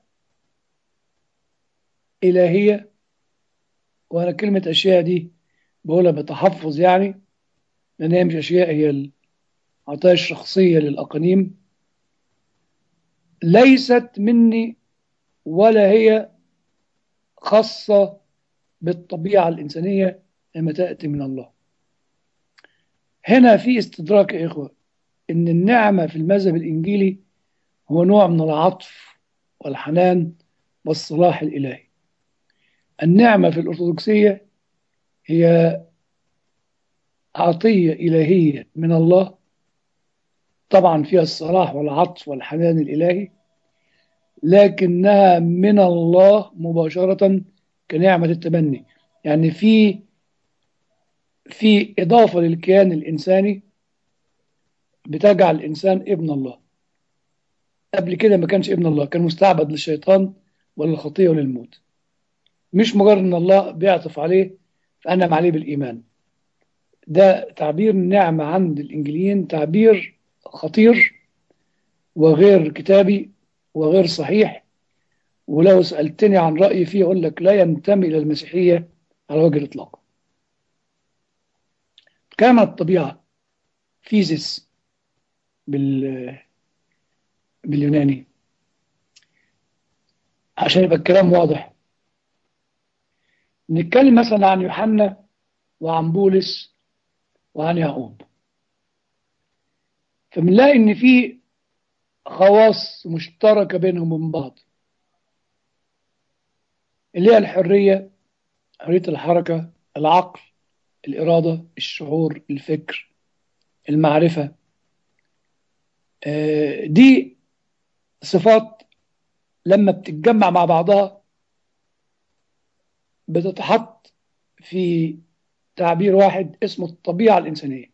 Speaker 2: إلهية وأنا كلمة أشياء دي بقولها بتحفظ يعني لأن هي مش أشياء هي العطايا الشخصية للأقانيم ليست مني ولا هي خاصة بالطبيعة الإنسانية لما تأتي من الله هنا في استدراك يا إخوة إن النعمة في المذهب الإنجيلي هو نوع من العطف والحنان والصلاح الإلهي النعمة في الأرثوذكسية هي عطية إلهية من الله طبعا فيها الصلاح والعطف والحنان الإلهي لكنها من الله مباشرة كنعمة التبني يعني في في إضافة للكيان الإنساني بتجعل الإنسان ابن الله قبل كده ما كانش ابن الله كان مستعبد للشيطان وللخطية وللموت مش مجرد ان الله بيعطف عليه فأنعم عليه بالإيمان ده تعبير النعمة عند الإنجليين تعبير خطير وغير كتابي وغير صحيح ولو سألتني عن رأيي فيه أقول لك لا ينتمي إلى المسيحية على وجه الإطلاق كما الطبيعة فيزيس بال باليوناني عشان يبقى الكلام واضح نتكلم مثلا عن يوحنا وعن بولس وعن يعقوب فبنلاقي ان في خواص مشتركة بينهم وبين بعض اللي هي الحرية حرية الحركة العقل الإرادة الشعور الفكر المعرفة دي صفات لما بتتجمع مع بعضها بتتحط في تعبير واحد اسمه الطبيعة الإنسانية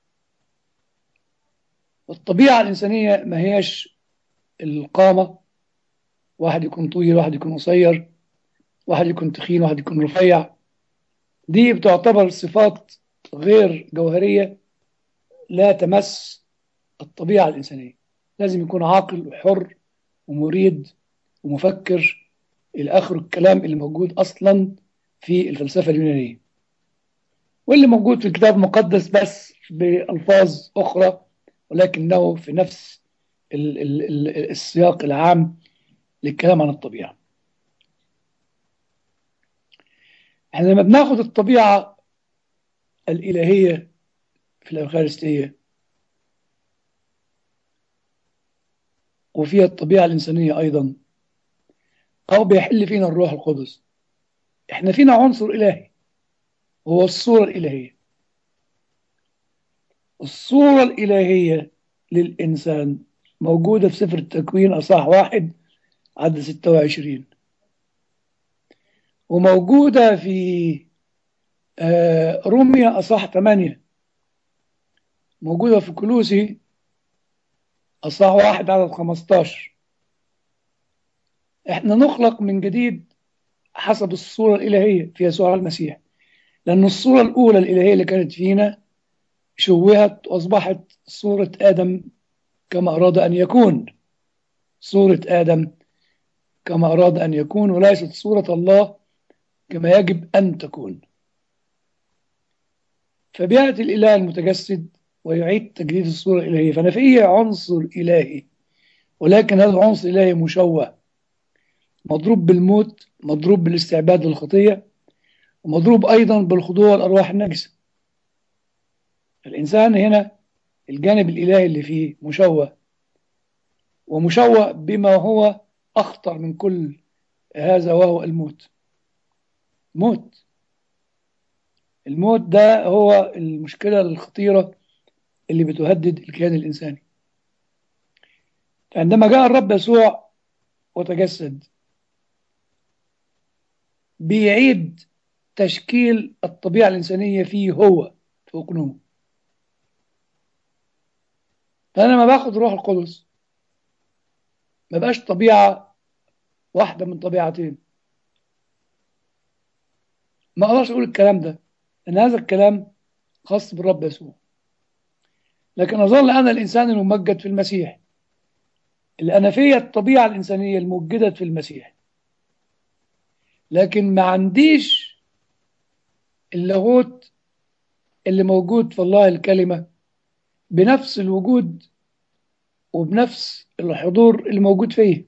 Speaker 2: الطبيعة الإنسانية ما هيش القامة واحد يكون طويل واحد يكون قصير واحد يكون تخين واحد يكون رفيع دي بتعتبر صفات غير جوهرية لا تمس الطبيعة الإنسانية لازم يكون عاقل وحر ومريد ومفكر إلى آخر الكلام اللي موجود أصلا في الفلسفة اليونانية واللي موجود في الكتاب المقدس بس بألفاظ أخرى ولكنه في نفس ال ال ال السياق العام للكلام عن الطبيعة احنا لما بناخد الطبيعة الإلهية في الأوخارستية وفيها الطبيعة الإنسانية أيضا أو بيحل فينا الروح القدس احنا فينا عنصر إلهي هو الصورة الإلهية الصورة الإلهية للإنسان موجودة في سفر التكوين أصح واحد عدد 26 وموجودة في روميا أصح 8 موجودة في كلوسي أصح واحد عدد 15 احنا نخلق من جديد حسب الصورة الإلهية في يسوع المسيح لأن الصورة الأولى الإلهية اللي كانت فينا شوهت وأصبحت صورة آدم كما أراد أن يكون صورة آدم كما أراد أن يكون وليست صورة الله كما يجب أن تكون فبيأتي الإله المتجسد ويعيد تجديد الصورة الإلهية فأنا فيه عنصر إلهي ولكن هذا العنصر الإلهي مشوه مضروب بالموت مضروب بالاستعباد للخطية ومضروب أيضا بالخضوع الأرواح النجسة الإنسان هنا الجانب الإلهي اللي فيه مشوه ومشوه بما هو أخطر من كل هذا وهو الموت موت الموت ده هو المشكلة الخطيرة اللي بتهدد الكيان الإنساني عندما جاء الرب يسوع وتجسد بيعيد تشكيل الطبيعة الإنسانية فيه هو في أقنومه فأنا لما باخد روح القدس ما بقاش طبيعة واحدة من طبيعتين ما أقدرش أقول الكلام ده لأن هذا الكلام خاص بالرب يسوع لكن أظل أنا الإنسان الممجد في المسيح اللي أنا فيا الطبيعة الإنسانية الموجدة في المسيح لكن ما عنديش اللاهوت اللي موجود في الله الكلمة بنفس الوجود وبنفس الحضور اللي موجود فيه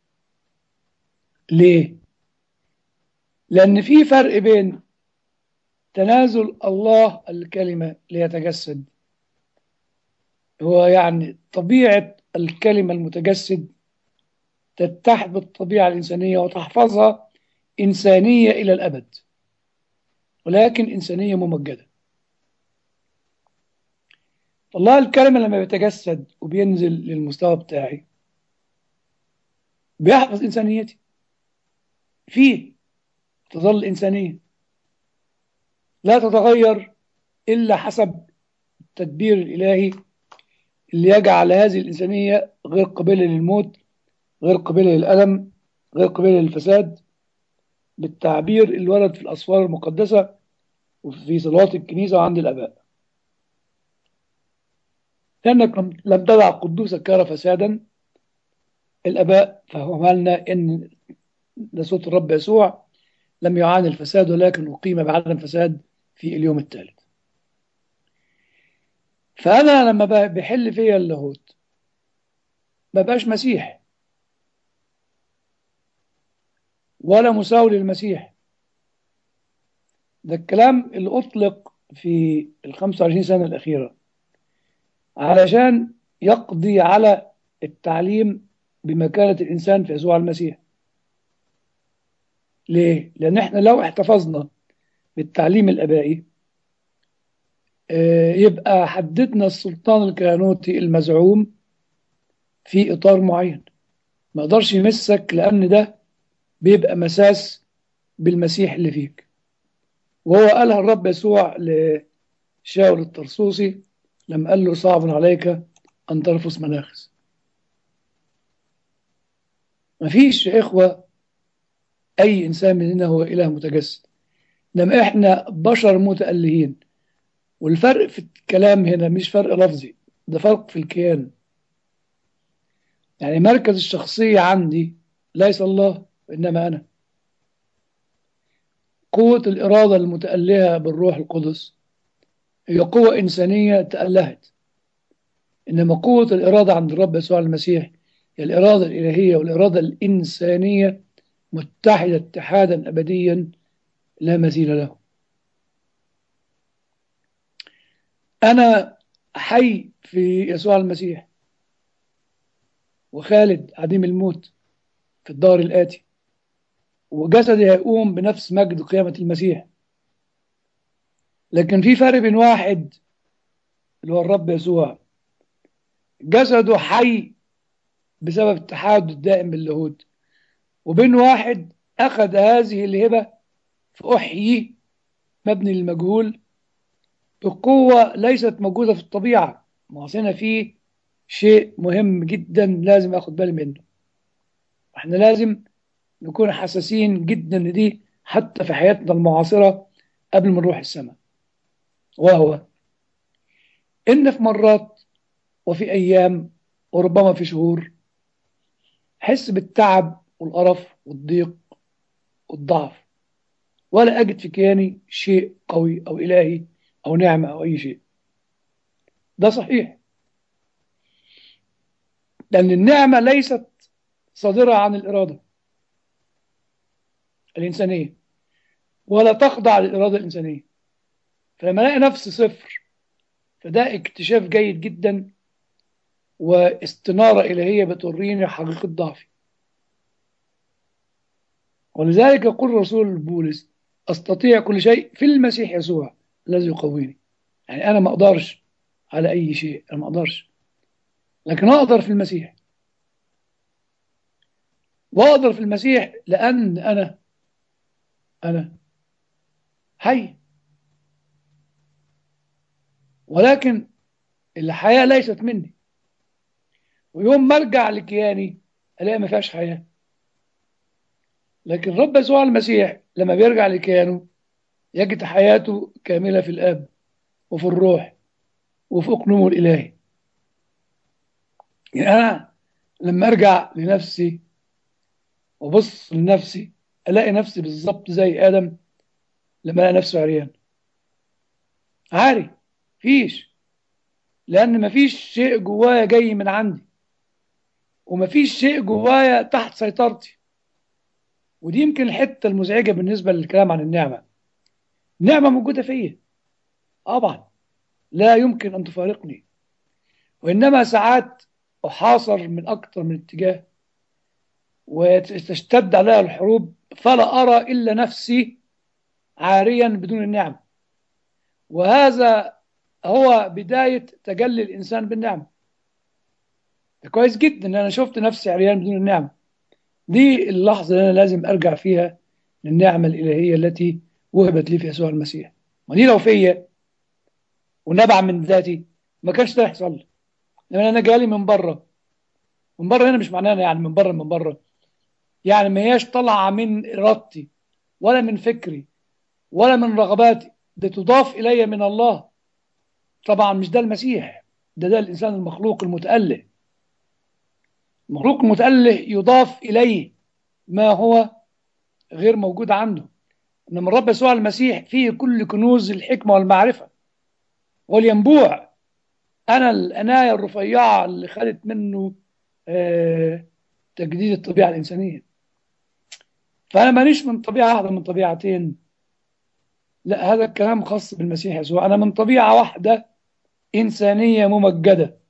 Speaker 2: ليه؟ لأن في فرق بين تنازل الله الكلمة ليتجسد هو يعني طبيعة الكلمة المتجسد تتحد بالطبيعة الإنسانية وتحفظها إنسانية إلى الأبد ولكن إنسانية ممجدة الله الكلمة لما بيتجسد وبينزل للمستوى بتاعي بيحفظ إنسانيتي فيه تظل إنسانية لا تتغير إلا حسب التدبير الإلهي اللي يجعل هذه الإنسانية غير قابلة للموت غير قابلة للألم غير قابلة للفساد بالتعبير اللي ورد في الأسفار المقدسة وفي صلوات الكنيسة وعند الآباء لأنك لم تدع قدوسك كار فسادا الآباء فهموا لنا إن ده صوت الرب يسوع لم يعاني الفساد ولكن أقيم بعدم فساد في اليوم الثالث فأنا لما بحل فيا اللاهوت ما بقاش مسيح ولا مساوي للمسيح ده الكلام اللي أطلق في ال 25 سنة الأخيرة علشان يقضي على التعليم بمكانة الإنسان في يسوع المسيح ليه؟ لأن احنا لو احتفظنا بالتعليم الآبائي يبقى حددنا السلطان الكهنوتي المزعوم في إطار معين ما يقدرش يمسك لأن ده بيبقى مساس بالمسيح اللي فيك وهو قالها الرب يسوع لشاول الطرسوسي لما قال له صعب عليك أن ترفس مناخس مفيش يا إخوة أي إنسان مننا هو إله متجسد إنما إحنا بشر متألهين والفرق في الكلام هنا مش فرق لفظي ده فرق في الكيان يعني مركز الشخصية عندي ليس الله إنما أنا قوة الإرادة المتألهة بالروح القدس هي قوة إنسانية تألهت إنما قوة الإرادة عند الرب يسوع المسيح هي الإرادة الإلهية والإرادة الإنسانية متحدة اتحادا أبديا لا مثيل له أنا حي في يسوع المسيح وخالد عديم الموت في الدار الآتي وجسدي هيقوم بنفس مجد قيامة المسيح لكن في فرق بين واحد اللي هو الرب يسوع جسده حي بسبب اتحاده الدائم باللاهوت وبين واحد أخذ هذه الهبة فأحيي مبني للمجهول بقوة ليست موجودة في الطبيعة معصينا فيه شيء مهم جدا لازم أخد بالي منه احنا لازم نكون حساسين جدا لدي حتى في حياتنا المعاصرة قبل ما نروح السماء وهو إن في مرات وفي أيام وربما في شهور حس بالتعب والقرف والضيق والضعف ولا أجد في كياني شيء قوي أو إلهي أو نعمة أو أي شيء ده صحيح لأن النعمة ليست صادرة عن الإرادة الإنسانية ولا تخضع للإرادة الإنسانية فلما الاقي نفسي صفر فده اكتشاف جيد جدا واستنارة إلهية بتوريني حقيقة ضعفي ولذلك يقول الرسول بولس أستطيع كل شيء في المسيح يسوع الذي يقويني يعني أنا ما أقدرش على أي شيء أنا ما أقدرش لكن أقدر في المسيح وأقدر في المسيح لأن أنا أنا حي ولكن الحياة ليست مني ويوم ما ارجع لكياني الاقي ما فيهاش حياه لكن رب يسوع المسيح لما بيرجع لكيانه يجد حياته كامله في الاب وفي الروح وفي اقنومه الالهي يعني انا لما ارجع لنفسي وبص لنفسي الاقي نفسي بالظبط زي ادم لما الاقي نفسه عريان عاري فيش لان مفيش شيء جوايا جاي من عندي ومفيش شيء جوايا تحت سيطرتي ودي يمكن الحته المزعجه بالنسبه للكلام عن النعمه النعمه موجوده فيا طبعا لا يمكن ان تفارقني وانما ساعات احاصر من اكثر من اتجاه وتشتد عليها الحروب فلا ارى الا نفسي عاريا بدون النعمه وهذا هو بدايه تجلي الانسان بالنعمه ده كويس جدا ان انا شفت نفسي عريان بدون النعمه دي اللحظه اللي انا لازم ارجع فيها للنعمه الالهيه التي وهبت لي في يسوع المسيح ودي لو فيا ونبع من ذاتي ما كانش ده يحصل لي لان انا جالي من بره من بره هنا مش معناه يعني من بره من بره يعني ما هياش طالعه من ارادتي ولا من فكري ولا من رغباتي ده تضاف الي من الله طبعا مش ده المسيح ده ده الانسان المخلوق المتاله المخلوق المتأله يضاف إليه ما هو غير موجود عنده إنما الرب يسوع المسيح فيه كل كنوز الحكمة والمعرفة والينبوع أنا الأناية الرفيعة اللي خدت منه آه تجديد الطبيعة الإنسانية فأنا مانيش من طبيعة واحدة من طبيعتين لا هذا الكلام خاص بالمسيح يسوع أنا من طبيعة واحدة إنسانية ممجدة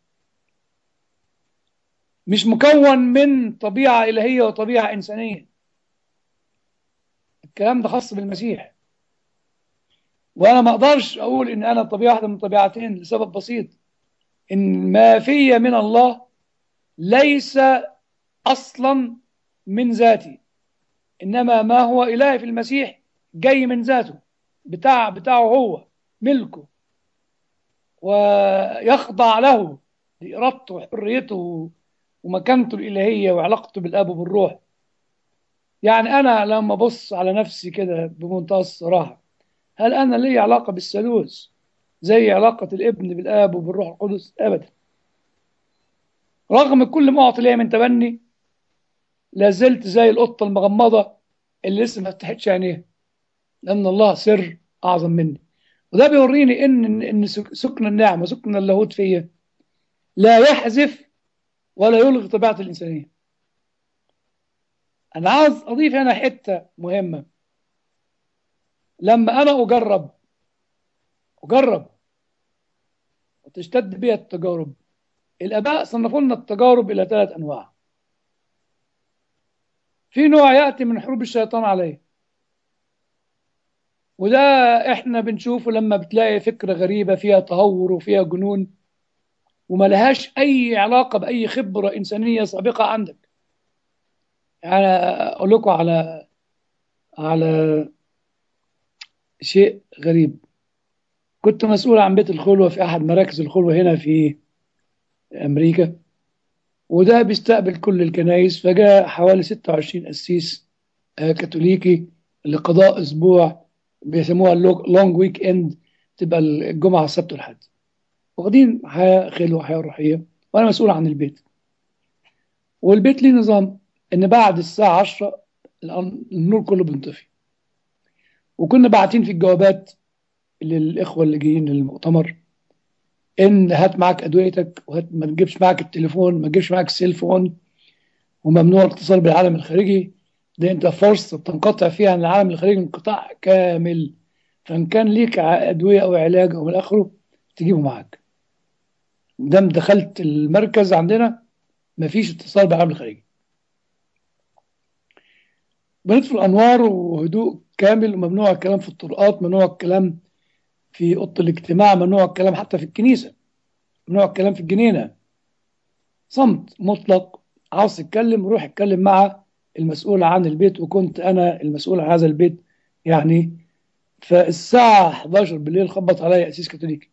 Speaker 2: مش مكون من طبيعة إلهية وطبيعة إنسانية الكلام ده خاص بالمسيح وأنا ما أقدرش أقول إن أنا طبيعة واحدة من طبيعتين لسبب بسيط إن ما في من الله ليس أصلا من ذاتي إنما ما هو إلهي في المسيح جاي من ذاته بتاع بتاعه هو ملكه ويخضع له لإرادته وحريته ومكانته الإلهية وعلاقته بالأب وبالروح يعني أنا لما أبص على نفسي كده بمنتهى الصراحة هل أنا لي علاقة بالثالوث زي علاقة الابن بالآب وبالروح القدس أبدا رغم كل ما أعطي ليا من تبني لازلت زي القطة المغمضة اللي لسه ما فتحتش عينيها لأن الله سر أعظم مني وده بيوريني إن إن سكن النعمة سكن اللاهوت فيا لا يحذف ولا يلغي طبيعة الإنسانية أنا عاوز أضيف هنا حتة مهمة لما أنا أجرب أجرب وتشتد بي التجارب الآباء صنفوا لنا التجارب إلى ثلاث أنواع في نوع يأتي من حروب الشيطان عليه وده احنا بنشوفه لما بتلاقي فكرة غريبة فيها تهور وفيها جنون وما لهاش أي علاقة بأي خبرة إنسانية سابقة عندك يعني أقول لكم على على شيء غريب كنت مسؤول عن بيت الخلوة في أحد مراكز الخلوة هنا في أمريكا وده بيستقبل كل الكنائس فجاء حوالي 26 قسيس كاثوليكي لقضاء أسبوع بيسموها لونج ويك إند تبقى الجمعة السبت والحد واخدين حياة خلوة حياة روحية وأنا مسؤول عن البيت والبيت ليه نظام إن بعد الساعة 10 النور كله بينطفي وكنا باعتين في الجوابات للإخوة اللي جايين للمؤتمر إن هات معاك أدويتك وهات ما تجيبش معاك التليفون ما تجيبش معاك السيلفون وممنوع الاتصال بالعالم الخارجي دي انت فرصة بتنقطع فيها عن العالم الخارجي انقطاع كامل فان كان ليك ادوية او علاج او الى اخره تجيبه معاك دام دخلت المركز عندنا مفيش اتصال بالعالم الخارجي بنطفي الانوار وهدوء كامل وممنوع الكلام في الطرقات ممنوع الكلام في اوضه الاجتماع ممنوع الكلام حتى في الكنيسه ممنوع الكلام في الجنينه صمت مطلق عاوز تتكلم روح اتكلم مع المسؤول عن البيت وكنت انا المسؤول عن هذا البيت يعني فالساعه 11 بالليل خبط عليا اسيس كاثوليكي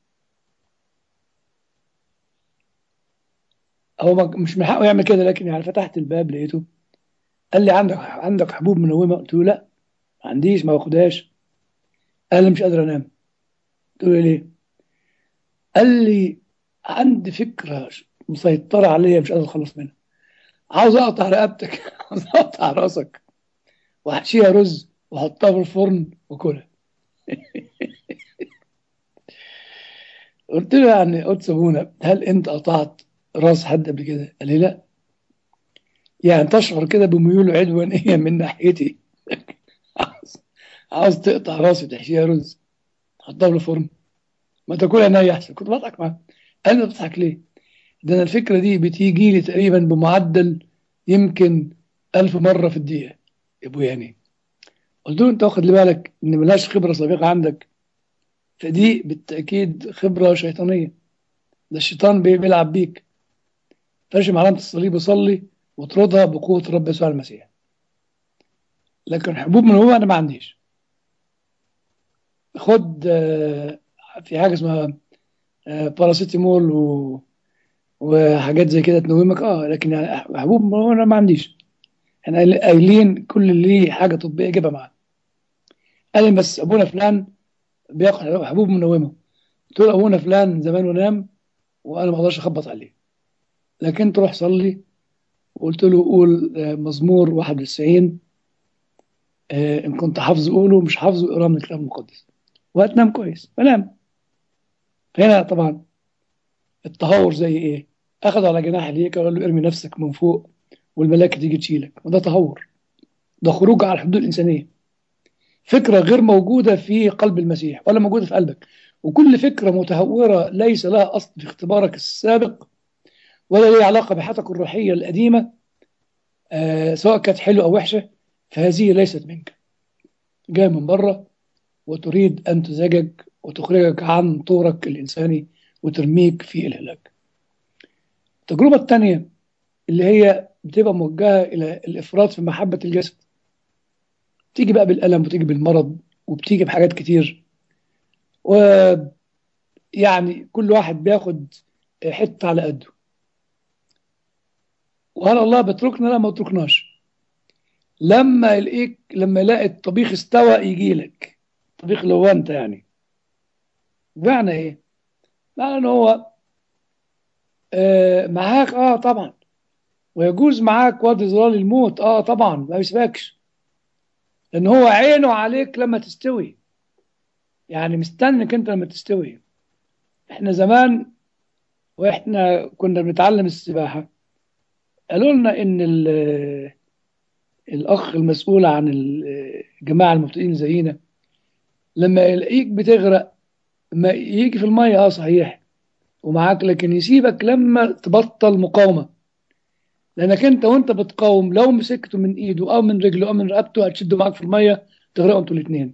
Speaker 2: هو ما- مش من حقه يعمل كده لكن يعني فتحت الباب لقيته قال لي عندك عندك حبوب منومه قلت له لا ما عنديش ما باخدهاش قال لي مش قادر انام قلت له ليه قال لي عندي فكره مسيطره عليا مش قادر اتخلص منها عاوز اقطع رقبتك عاوز اقطع راسك واحشيها رز واحطها في الفرن واكلها قلت له يعني قلت سابونا هل انت قطعت راس حد قبل كده قال لي لا يعني تشعر كده بميول عدوانيه من ناحيتي عاوز عاوز تقطع راسي وتحشيها رز تحطها في الفرن ما تاكلها نية احسن كنت بضحك معاه قال لي بتضحك ليه؟ ده انا الفكره دي بتيجي لي تقريبا بمعدل يمكن ألف مره في الدقيقه يا ابو يعني قلت له انت واخد لي بالك ان ملهاش خبره سابقه عندك فدي بالتاكيد خبره شيطانيه ده الشيطان بي- بيلعب بيك ترجم علامه الصليب وصلي واطردها بقوه الرب يسوع المسيح لكن حبوب من هو انا ما عنديش خد آه، في حاجه اسمها آه، باراسيتامول و... وحاجات زي كده تنومك اه لكن يعني حبوب من هو انا ما عنديش احنا قايل- قايلين كل اللي ليه حاجه طبيه جيبها معاه قال لي بس ابونا فلان بياخد حبوب منومه قلت له ابونا فلان زمان ونام وانا ما اقدرش اخبط عليه لكن تروح صلي وقلت له قول آه، مزمور 91 آه، ان كنت حافظه قوله مش حافظه اقراه من الكتاب المقدس وهتنام كويس فنام هنا طبعا التهور زي ايه اخذ على جناح الهيكل وقال له ارمي نفسك من فوق والملائكه تيجي تشيلك وده تهور ده خروج على الحدود الانسانيه فكره غير موجوده في قلب المسيح ولا موجوده في قلبك وكل فكره متهوره ليس لها اصل في اختبارك السابق ولا لها علاقه بحياتك الروحيه القديمه آه سواء كانت حلوه او وحشه فهذه ليست منك جايه من بره وتريد ان تزعجك وتخرجك عن طورك الانساني وترميك في الهلاك التجربه الثانيه اللي هي بتبقى موجهه الى الافراط في محبه الجسد تيجي بقى بالالم وتيجي بالمرض وبتيجي بحاجات كتير ويعني كل واحد بياخد حته على قده وهل الله بيتركنا لا ما يتركناش لما يلاقيك لما يلاقي الطبيخ استوى يجي لك الطبيخ اللي هو انت يعني بمعنى ايه؟ معنى ان هو آه معاك اه طبعا ويجوز معاك وادي ظلال الموت اه طبعا ما يسبكش لان هو عينه عليك لما تستوي يعني مستنك انت لما تستوي احنا زمان واحنا كنا بنتعلم السباحه قالوا لنا ان ال- الاخ المسؤول عن الجماعه المبتدئين زينا لما يلاقيك بتغرق ما يجي في الميه اه صحيح ومعاك لكن يسيبك لما تبطل مقاومه لانك انت وانت بتقاوم لو مسكته من ايده او من رجله او من رقبته هتشده معاك في الميه تغرقوا انتوا الاثنين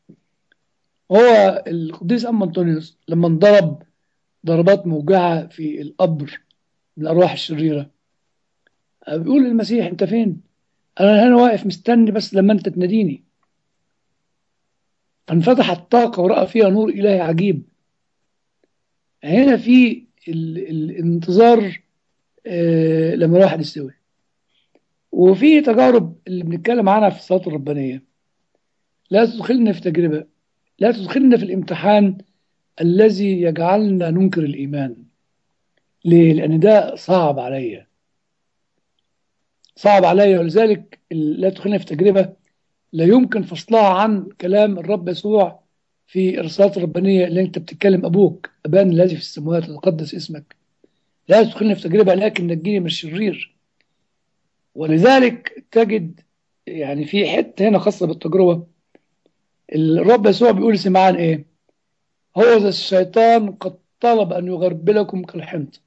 Speaker 2: هو القديس اما انطونيوس لما انضرب ضربات موجعه في القبر من الارواح الشريره بيقول للمسيح انت فين؟ انا هنا واقف مستني بس لما انت تناديني فانفتحت طاقه وراى فيها نور الهي عجيب هنا في ال... ال... الانتظار آه لما الواحد يستوي وفي تجارب اللي بنتكلم عنها في الصلاه الربانيه لا تدخلنا في تجربه لا تدخلنا في الامتحان الذي يجعلنا ننكر الايمان ليه؟ لان ده صعب عليا صعب عليا ولذلك لا تدخلنا في تجربه لا يمكن فصلها عن كلام الرب يسوع في الرسالات الربانيه اللي انت بتتكلم ابوك ابانا الذي في السماوات تقدس اسمك لا تدخلنا في تجربه لكن نجيني من الشرير ولذلك تجد يعني في حته هنا خاصه بالتجربه الرب يسوع بيقول سمعان ايه هو ذا الشيطان قد طلب ان يغربلكم كالحنطه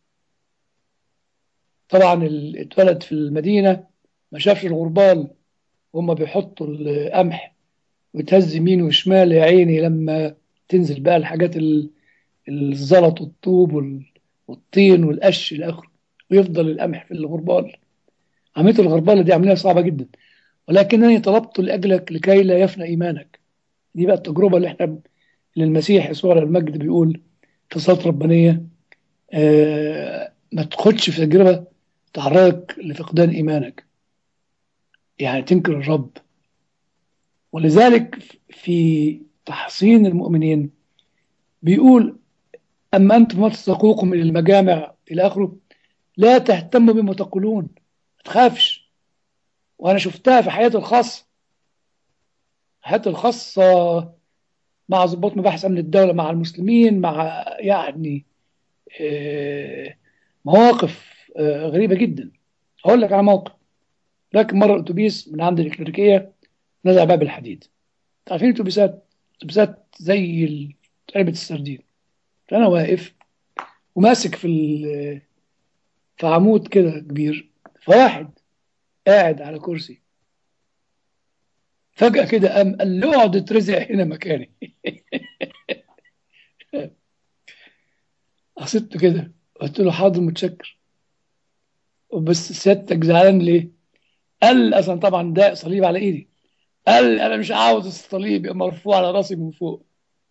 Speaker 2: طبعا اللي اتولد في المدينه ما شافش الغربال وهم بيحطوا القمح وتهز يمين وشمال يا عيني لما تنزل بقى الحاجات ال- الزلط والطوب وال- والطين والقش الى اخره ويفضل القمح في الغربال عمليه الغربله دي عمليه صعبه جدا ولكنني طلبت لاجلك لكي لا يفنى ايمانك دي بقى التجربه اللي احنا اللي المسيح يسوع على المجد بيقول في صلاه ربانيه آه ما تاخدش في تجربه تعرضك لفقدان ايمانك يعني تنكر الرب ولذلك في تحصين المؤمنين بيقول أما أنتم ما تساقوكم إلى المجامع إلى آخره لا تهتموا بما تقولون ما تخافش وأنا شفتها في حياتي الخاصة حياتي الخاصة مع ضباط مباحث أمن الدولة مع المسلمين مع يعني آه، مواقف آه، غريبة جدا هقول لك على موقف راكب مرة الأتوبيس من عند الإكليريكية نزع باب الحديد عارفين الأتوبيسات أتوبيسات زي ال- علبة السردين فأنا واقف وماسك في ال- في عمود كده كبير فواحد قاعد على كرسي فجأة كده قام قال لي اقعد اترزع هنا مكاني قصدت كده قلت له حاضر متشكر بس سيادتك زعلان ليه؟ قال لي اصلا طبعا ده صليب على ايدي قال لي انا مش عاوز الصليب يبقى مرفوع على راسي من فوق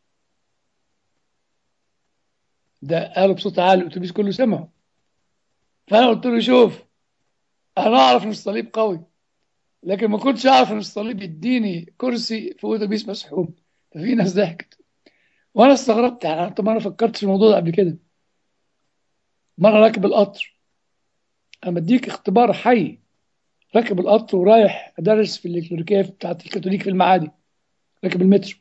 Speaker 2: ده قالوا بصوت عالي الاتوبيس كله سمعه فانا قلت له شوف انا اعرف ان الصليب قوي لكن ما كنتش اعرف ان الصليب يديني كرسي في اتوبيس مسحوب ففي ناس ضحكت وانا استغربت يعني طب انا فكرت في الموضوع ده قبل كده مره راكب القطر انا بديك اختبار حي راكب القطر ورايح ادرس في الكليريكيه بتاعت الكاثوليك في المعادي راكب المترو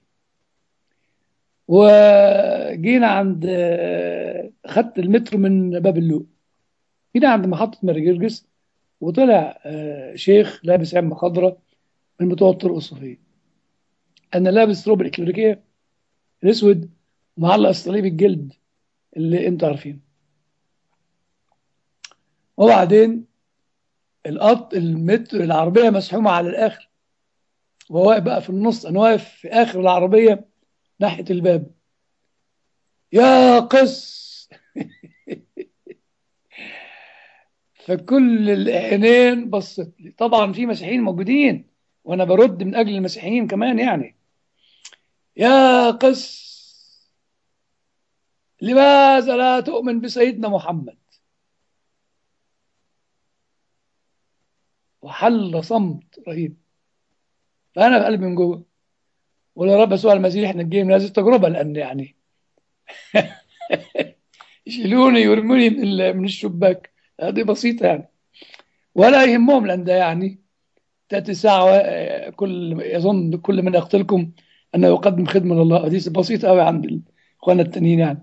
Speaker 2: وجينا عند خدت المترو من باب اللوق جينا عند محطه مارجرجس وطلع آه، شيخ لابس عمة خضراء من بتوع الطرق الصوفية أنا لابس روب الإكليريكية الأسود ومعلق الصليب الجلد اللي أنتوا عارفينه وبعدين القط المتر العربية مسحومة على الآخر وهو واقف بقى في النص أنا واقف في آخر العربية ناحية الباب يا قس فكل العينين بصت لي طبعا في مسيحيين موجودين وانا برد من اجل المسيحيين كمان يعني يا قس لماذا لا تؤمن بسيدنا محمد وحل صمت رهيب فانا في قلبي من جوه ولا يا رب يسوع المسيح نجيني من هذه التجربه لان يعني يشيلوني يرموني من ال- من الشباك هذه بسيطه يعني ولا يهمهم لان ده يعني تاتي ساعه و- كل يظن كل من يقتلكم انه يقدم خدمه لله دي بسيطه قوي عند اخواننا التانيين يعني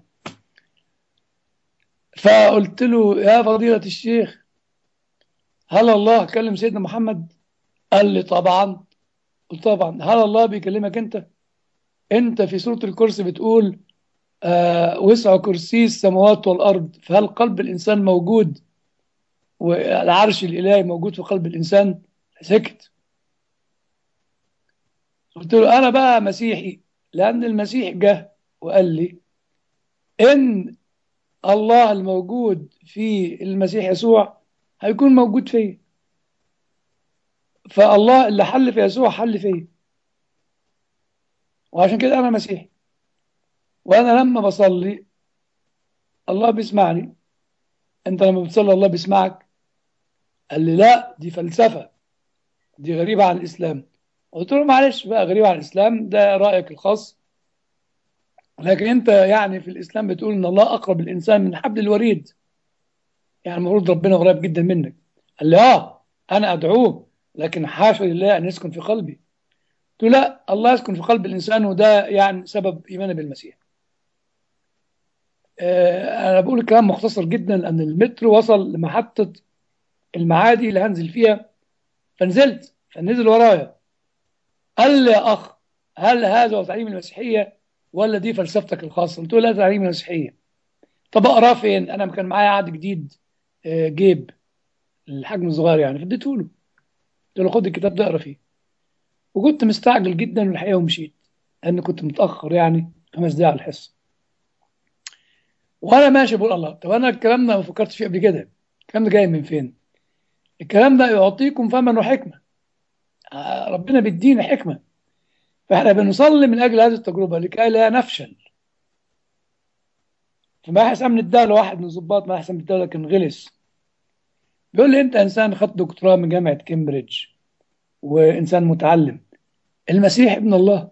Speaker 2: فقلت له يا فضيله الشيخ هل الله كلم سيدنا محمد قال لي طبعا قلت طبعا هل الله بيكلمك انت انت في سوره الكرسي بتقول آه وسع كرسي السماوات والارض فهل قلب الانسان موجود والعرش الالهي موجود في قلب الانسان سكت قلت له انا بقى مسيحي لان المسيح جه وقال لي ان الله الموجود في المسيح يسوع هيكون موجود فيا فالله اللي حل في يسوع حل فيا وعشان كده انا مسيحي وانا لما بصلي الله بيسمعني انت لما بتصلي الله بيسمعك قال لي لا دي فلسفه دي غريبه عن الاسلام قلت له معلش بقى غريبه عن الاسلام ده رايك الخاص لكن انت يعني في الاسلام بتقول ان الله اقرب الانسان من حبل الوريد يعني المفروض ربنا قريب جدا منك قال لي اه انا ادعوه لكن حاشا لله ان يسكن في قلبي قلت له لا الله يسكن في قلب الانسان وده يعني سبب ايماني بالمسيح آه انا بقول كلام مختصر جدا لان المترو وصل لمحطه المعادي اللي هنزل فيها فنزلت فنزل ورايا قال لي يا اخ هل هذا هو تعليم المسيحيه ولا دي فلسفتك الخاصه قلت له لا تعليم المسيحيه طب اقراه فين انا كان معايا عقد جديد آه، جيب الحجم الصغير يعني فديته له قلت له خد الكتاب ده اقرا فيه وكنت مستعجل جدا والحقيقه ومشيت لان كنت متاخر يعني خمس دقايق على الحصه وانا ماشي بقول الله طب انا الكلام ده ما فكرتش فيه قبل كده الكلام ده جاي من فين الكلام ده يعطيكم فما وحكمه آه، ربنا بيدينا حكمه فاحنا بنصلي من اجل هذه التجربه لكي لا نفشل في مباحث امن الدوله واحد من ضباط مباحث امن الدوله كان غلس بيقول لي انت انسان خدت دكتوراه من جامعه كامبريدج وانسان متعلم المسيح ابن الله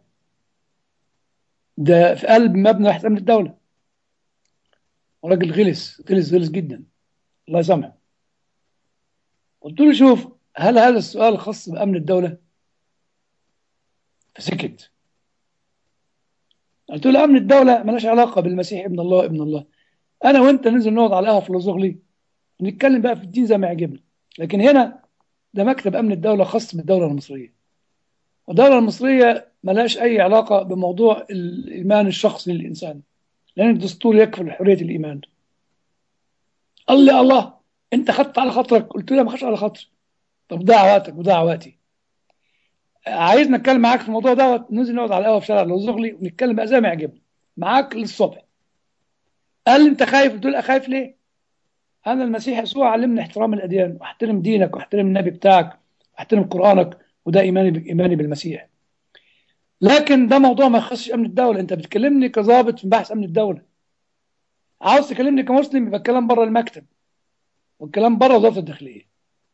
Speaker 2: ده في قلب مبنى واحد امن الدوله وراجل غلس غلس غلس جدا الله يسامحه قلت له شوف هل هذا السؤال خاص بامن الدوله فسكت قلت له امن الدوله ملاش علاقه بالمسيح ابن الله ابن الله انا وانت ننزل نقعد على القهوه في لوزغلي نتكلم بقى في الدين زي ما يعجبنا لكن هنا ده مكتب امن الدوله خاص بالدوله المصريه والدوله المصريه ملاش اي علاقه بموضوع الايمان الشخصي للانسان لان الدستور يكفل حريه الايمان قال لي الله انت خدت على خاطرك قلت له لا ما خدتش على خاطري طب دعواتك ودعواتي عايز نتكلم معاك في الموضوع دوت ننزل نقعد على القهوه في شارع لوزغلي ونتكلم بقى زي ما يعجبنا معاك للصبح قال لي انت خايف قلت له خايف ليه انا المسيح يسوع علمني احترام الاديان واحترم دينك واحترم النبي بتاعك واحترم قرانك وده ايماني بايماني بالمسيح لكن ده موضوع ما يخصش امن الدوله انت بتكلمني كظابط في بحث امن الدوله عاوز تكلمني كمسلم يبقى الكلام بره المكتب والكلام بره وزاره الداخليه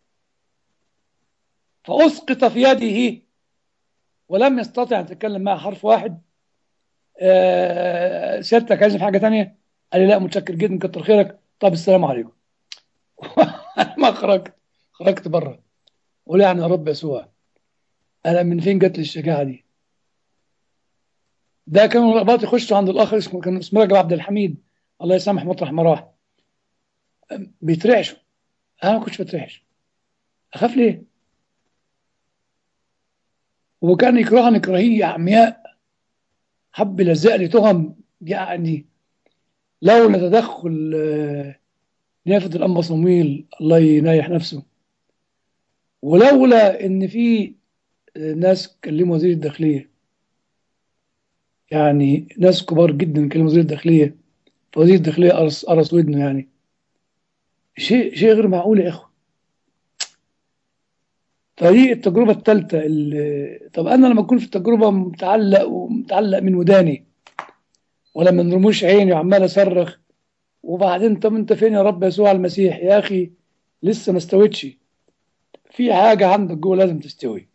Speaker 2: فاسقط في يده ولم يستطع ان يتكلم معه حرف واحد آه سيادتك عايز في حاجه ثانيه قال لي لا متشكر جدا كتر خيرك طب السلام عليكم ما خرجت خرجت بره قول يعني يا رب يسوع انا من فين جت لي الشجاعه دي ده كانوا الرقبات يخشوا عند الاخر اسمه كان اسمه رجب عبد الحميد الله يسامح مطرح ما راح بيترعشوا انا ما كنتش بترعش اخاف ليه وكان يكرهني كراهيه عمياء حب يلزق لي تهم يعني لولا تدخل نيافة الأنبا صمويل الله ينايح نفسه ولولا إن في ناس كلموا وزير الداخلية يعني ناس كبار جدا كلموا وزير الداخلية فوزير الداخلية قرص قرص ودنه يعني شيء شيء غير معقول يا إخوة فدي التجربة الثالثة اللي طب أنا لما أكون في التجربة متعلق ومتعلق من وداني ولا من رموش عيني وعمال أصرخ وبعدين طب أنت فين يا رب يسوع المسيح يا أخي لسه ما استويتش في حاجة عندك جوه لازم تستوي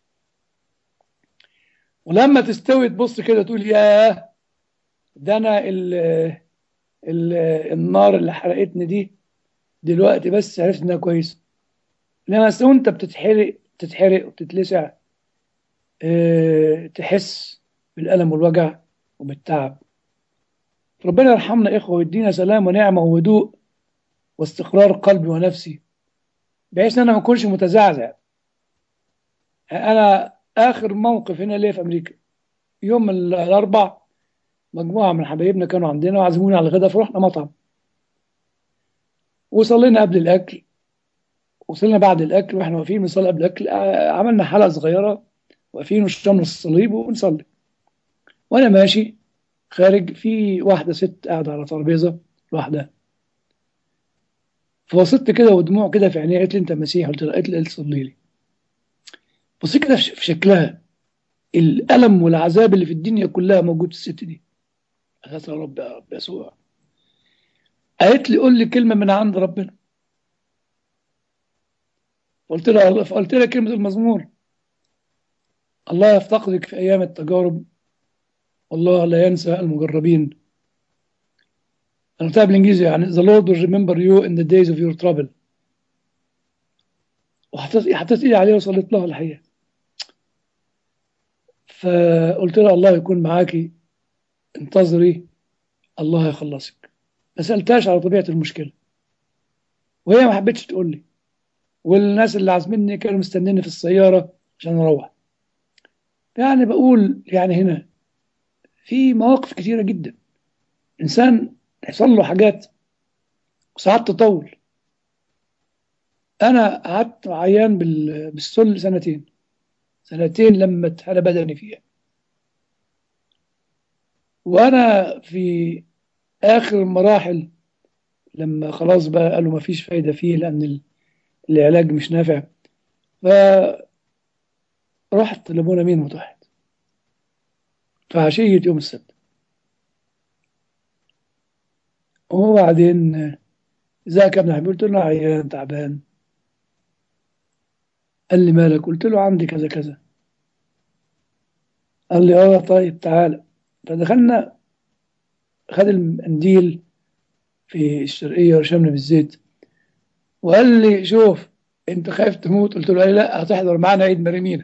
Speaker 2: ولما تستوي تبص كده تقول ياه ده أنا ال ال النار اللي حرقتني دي دلوقتي بس عرفت إنها كويسة لما وانت بتتحرق تتحرق وتتلسع اه تحس بالألم والوجع وبالتعب ربنا يرحمنا يا إخوة ويدينا سلام ونعمة وهدوء واستقرار قلبي ونفسي بحيث ان انا ما اكونش متزعزع انا اخر موقف هنا ليا في امريكا يوم الاربع مجموعه من حبايبنا كانوا عندنا وعزمونا على الغداء فرحنا مطعم وصلينا قبل الاكل وصلنا بعد الاكل واحنا واقفين بنصلي قبل الاكل عملنا حلقه صغيره واقفين وشربنا الصليب وبنصلي وانا ماشي خارج في واحده ست قاعده على ترابيزه لوحدها فبصيت كده ودموع كده في عينيها قالت لي انت مسيح قلت لها قالت لي صلي لي بصيت كده في شكلها الالم والعذاب اللي في الدنيا كلها موجود في الست دي قالت يا رب يا رب يسوع قالت لي قول لي كلمه من عند ربنا قلت لها قلت لها كلمه المزمور الله يفتقدك في ايام التجارب والله لا ينسى المجربين انا قلتها بالانجليزي يعني the Lord will remember you in the days of your trouble وحطيت حطيت ايدي عليها وصليت لها الحقيقه فقلت لها الله يكون معاكي انتظري الله يخلصك ما سالتهاش على طبيعه المشكله وهي ما حبتش تقول لي والناس اللي عازميني كانوا مستنيني في السياره عشان اروح يعني بقول يعني هنا في مواقف كتيرة جدا إنسان يحصل له حاجات وساعات تطول أنا قعدت عيان بال- بالسل سنتين سنتين لمت على بدني فيها وأنا في آخر المراحل لما خلاص بقى قالوا ما فيش فايدة فيه لأن ال- العلاج مش نافع فرحت لابونا مين متوحد في عشية يوم السبت وبعدين ازيك يا ابن حبيبي قلت له عيان تعبان قال لي مالك قلت له عندي كذا كذا قال لي اه طيب تعالى فدخلنا خد المنديل في الشرقية ورشمنا بالزيت وقال لي شوف انت خايف تموت قلت له قال لي لا هتحضر معانا عيد مريمينا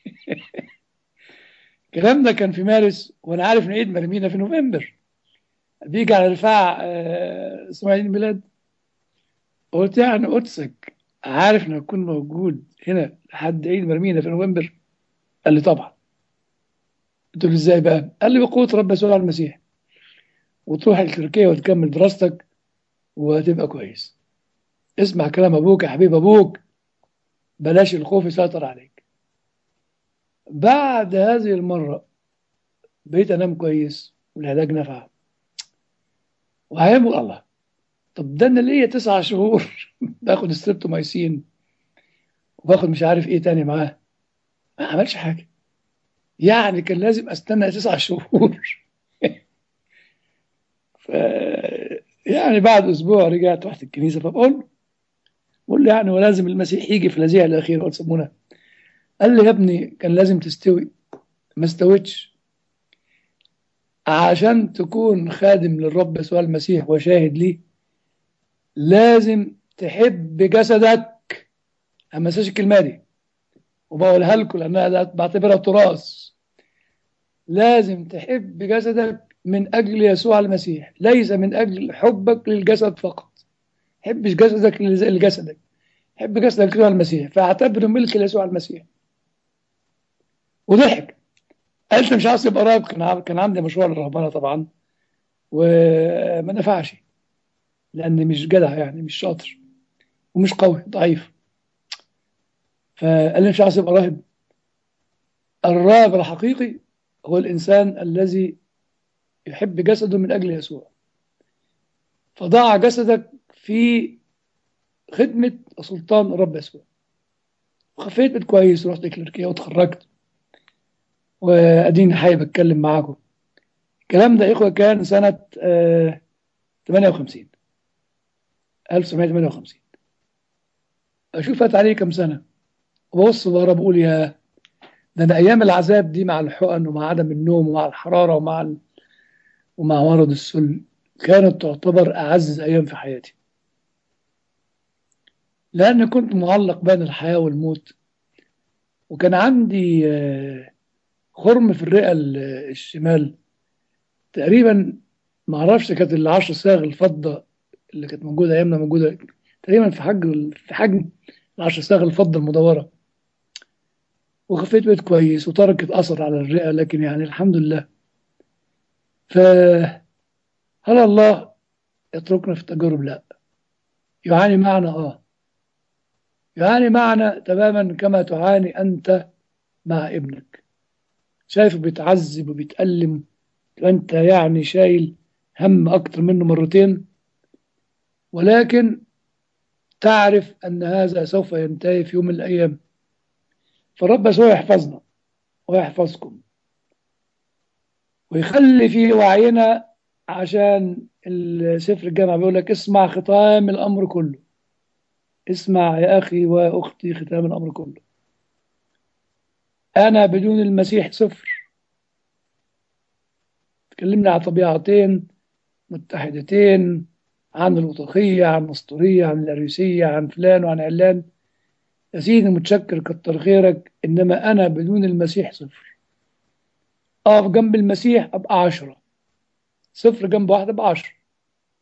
Speaker 2: الكلام ده كان في مارس وانا عارف ان عيد مريمينا في نوفمبر بيجي على رفاع آه، اسمه عيد الميلاد قلت يعني قدسك عارف ان اكون موجود هنا لحد عيد مرمينا في نوفمبر قال لي طبعا قلت له ازاي بقى قال لي بقوه رب يسوع المسيح وتروح لتركيا وتكمل دراستك وهتبقى كويس اسمع كلام ابوك يا حبيب ابوك بلاش الخوف يسيطر عليك بعد هذه المره بقيت انام كويس والعلاج نفع وهيقول الله طب ده انا ليا تسعة شهور باخد ستريبتومايسين وباخد مش عارف ايه تاني معاه ما عملش حاجه يعني كان لازم استنى تسعة شهور ف يعني بعد اسبوع رجعت رحت الكنيسه فبقول له بقول له يعني ولازم المسيح يجي في الهزيع الاخير قلت سمونا قال لي يا ابني كان لازم تستوي ما استويتش عشان تكون خادم للرب يسوع المسيح وشاهد ليه لازم تحب جسدك اما انساش الكلمه دي وبقولها لكم لانها ده بعتبرها تراث لازم تحب جسدك من اجل يسوع المسيح ليس من اجل حبك للجسد فقط حبش جسدك لز- لجسدك حب جسدك ليسوع المسيح فاعتبره ملك ليسوع المسيح وضحك قال لي مش عايز تبقى راهب كان عا- كان عندي مشروع للرهبنه طبعا وما نفعش لان مش جدع يعني مش شاطر ومش قوي ضعيف فقال لي مش عايز تبقى راهب الراهب الحقيقي هو الانسان الذي يحب جسده من اجل يسوع فضع جسدك في خدمة سلطان الرب يسوع وخفيت بيت كويس ورحت كليركية واتخرجت واديني حي بتكلم معاكم الكلام ده يا اخوة كان سنة آه 58 1958 اشوف فات عليه كام سنة وببص ورا بقول يا ده انا ايام العذاب دي مع الحقن ومع عدم النوم ومع الحرارة ومع ال... ومع مرض السل كانت تعتبر اعز ايام في حياتي لأن كنت معلق بين الحياة والموت وكان عندي آه، خرم في الرئة ال- الشمال تقريبا ما اعرفش كانت العشر صاغ الفضة اللي كانت موجودة أيامنا موجودة تقريبا في حجم في حجم العشر صاغ الفضة المدورة وخفيت بيت كويس وتركت أثر على الرئة لكن يعني الحمد لله فهل الله يتركنا في التجارب؟ لا يعاني معنا آه يعاني معنا تماما كما تعاني أنت مع ابنك شايفه بيتعذب وبيتألم وأنت يعني شايل هم أكتر منه مرتين ولكن تعرف أن هذا سوف ينتهي في يوم من الأيام فالرب يسوع يحفظنا ويحفظكم ويخلي في وعينا عشان السفر الجامع بيقول لك اسمع ختام الأمر كله اسمع يا أخي وأختي ختام الأمر كله أنا بدون المسيح صفر تكلمنا عن طبيعتين متحدتين عن الوثقية عن الأسطورية عن الأريوسية عن فلان وعن علان يا سيدي متشكر كتر خيرك إنما أنا بدون المسيح صفر أقف جنب المسيح أبقى عشرة صفر جنب واحد أبقى عشرة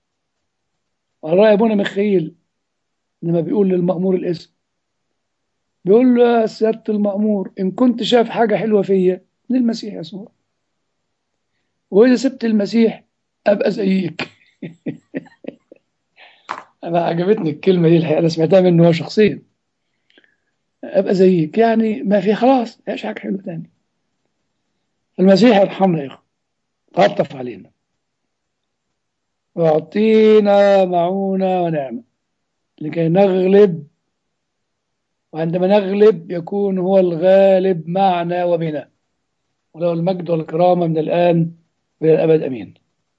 Speaker 2: وعلى رأي أبونا مخيل لما بيقول للمأمور الاسم بيقول له يا سيادة المأمور إن كنت شايف حاجة حلوة فيا للمسيح يسوع وإذا سبت المسيح أبقى زيك أنا عجبتني الكلمة دي الحقيقة أنا سمعتها منه هو شخصيا أبقى زيك يعني ما في خلاص مفيش حاجة حلوة تاني المسيح يرحمنا يا إخوة تعطف علينا ويعطينا معونة ونعمة لكي نغلب وعندما نغلب يكون هو الغالب معنا وبنا وله المجد والكرامة من الآن وإلى الأبد أمين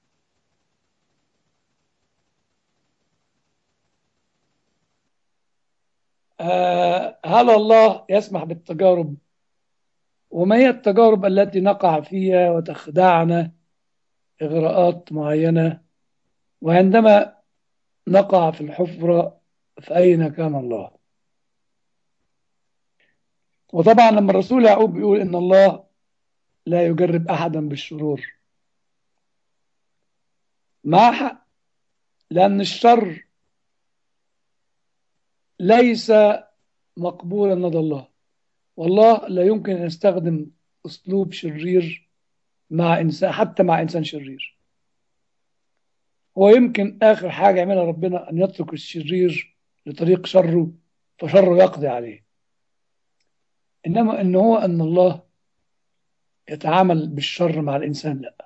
Speaker 2: آه هل الله يسمح بالتجارب وما هي التجارب التي نقع فيها وتخدعنا إغراءات معينة وعندما نقع في الحفرة فأين كان الله وطبعا لما الرسول يعقوب بيقول إن الله لا يجرب أحدا بالشرور مع حق لأن الشر ليس مقبولا لدى الله والله لا يمكن أن يستخدم أسلوب شرير مع إنسان حتى مع إنسان شرير هو يمكن آخر حاجة يعملها ربنا أن يترك الشرير لطريق شره فشره يقضي عليه إنما إن هو أن الله يتعامل بالشر مع الإنسان لا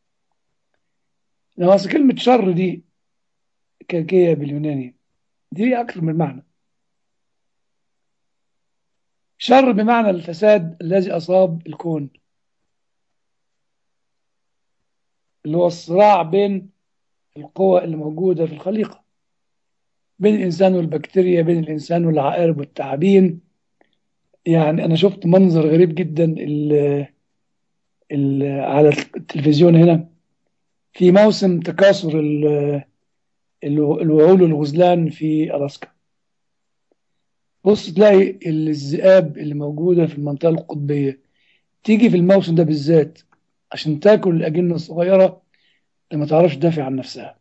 Speaker 2: لما أصل كلمة شر دي كاكية باليوناني دي أكثر من معنى شر بمعنى الفساد الذي أصاب الكون اللي هو الصراع بين القوى اللي موجودة في الخليقة بين الإنسان والبكتيريا بين الإنسان والعقارب والتعابين يعني أنا شفت منظر غريب جدا ال ال على التلفزيون هنا في موسم تكاثر الوعول والغزلان في ألاسكا بص تلاقي الذئاب اللي موجودة في المنطقة القطبية تيجي في الموسم ده بالذات عشان تاكل الأجنة الصغيرة اللي ما تعرفش تدافع عن نفسها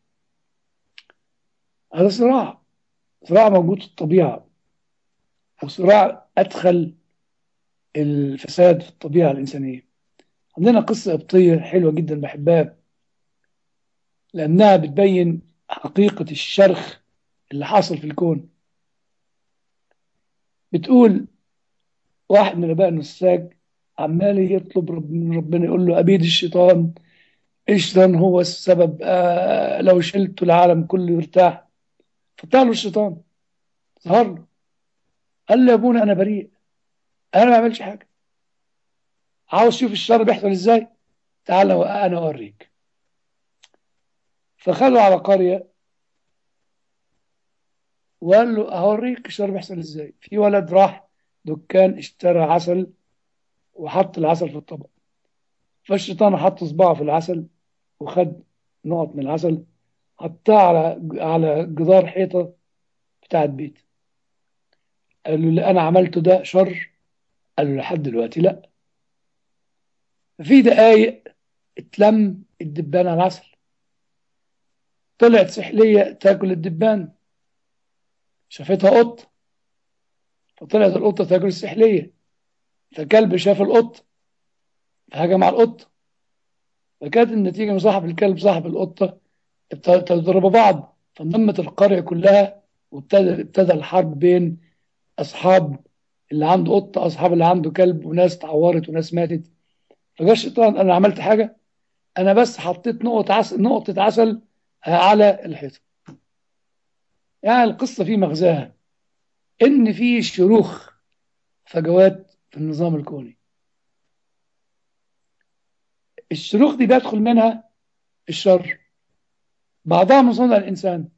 Speaker 2: هذا صراع صراع موجود في الطبيعة وصراع أدخل الفساد في الطبيعة الإنسانية عندنا قصة قبطية حلوة جدا بحبها لأنها بتبين حقيقة الشرخ اللي حاصل في الكون بتقول واحد من الآباء النساج عمال يطلب من ربنا يقول له أبيد الشيطان الشيطان هو السبب آه لو شلته العالم كله يرتاح فطلع له الشيطان ظهر له قال له يا ابونا أنا بريء أنا ما بعملش حاجة عاوز تشوف الشر بيحصل إزاي تعال أنا أوريك فخلوا على قرية وقال له هوريك الشر بيحصل ازاي في ولد راح دكان اشترى عسل وحط العسل في الطبق فالشيطان حط صباعه في العسل وخد نقط من العسل حطها على على جدار حيطه بتاعت بيت قال له اللي انا عملته ده شر قال له لحد دلوقتي لا في دقايق اتلم الدبان على العسل طلعت سحليه تاكل الدبان شافتها قط فطلعت القطة تاكل السحلية فالكلب شاف القط فهجم على القط فكانت النتيجة إن صاحب الكلب صاحب القطة ضربوا بعض فانضمت القرية كلها وابتدى ابتدى الحرب بين أصحاب اللي عنده قطة أصحاب اللي عنده كلب وناس اتعورت وناس ماتت فجاء الشيطان أنا عملت حاجة أنا بس حطيت نقطة عسل نقطة عسل على الحيطة يعني القصة في مغزاها إن في شروخ فجوات في النظام الكوني الشروخ دي بيدخل منها الشر بعضها من صنع الإنسان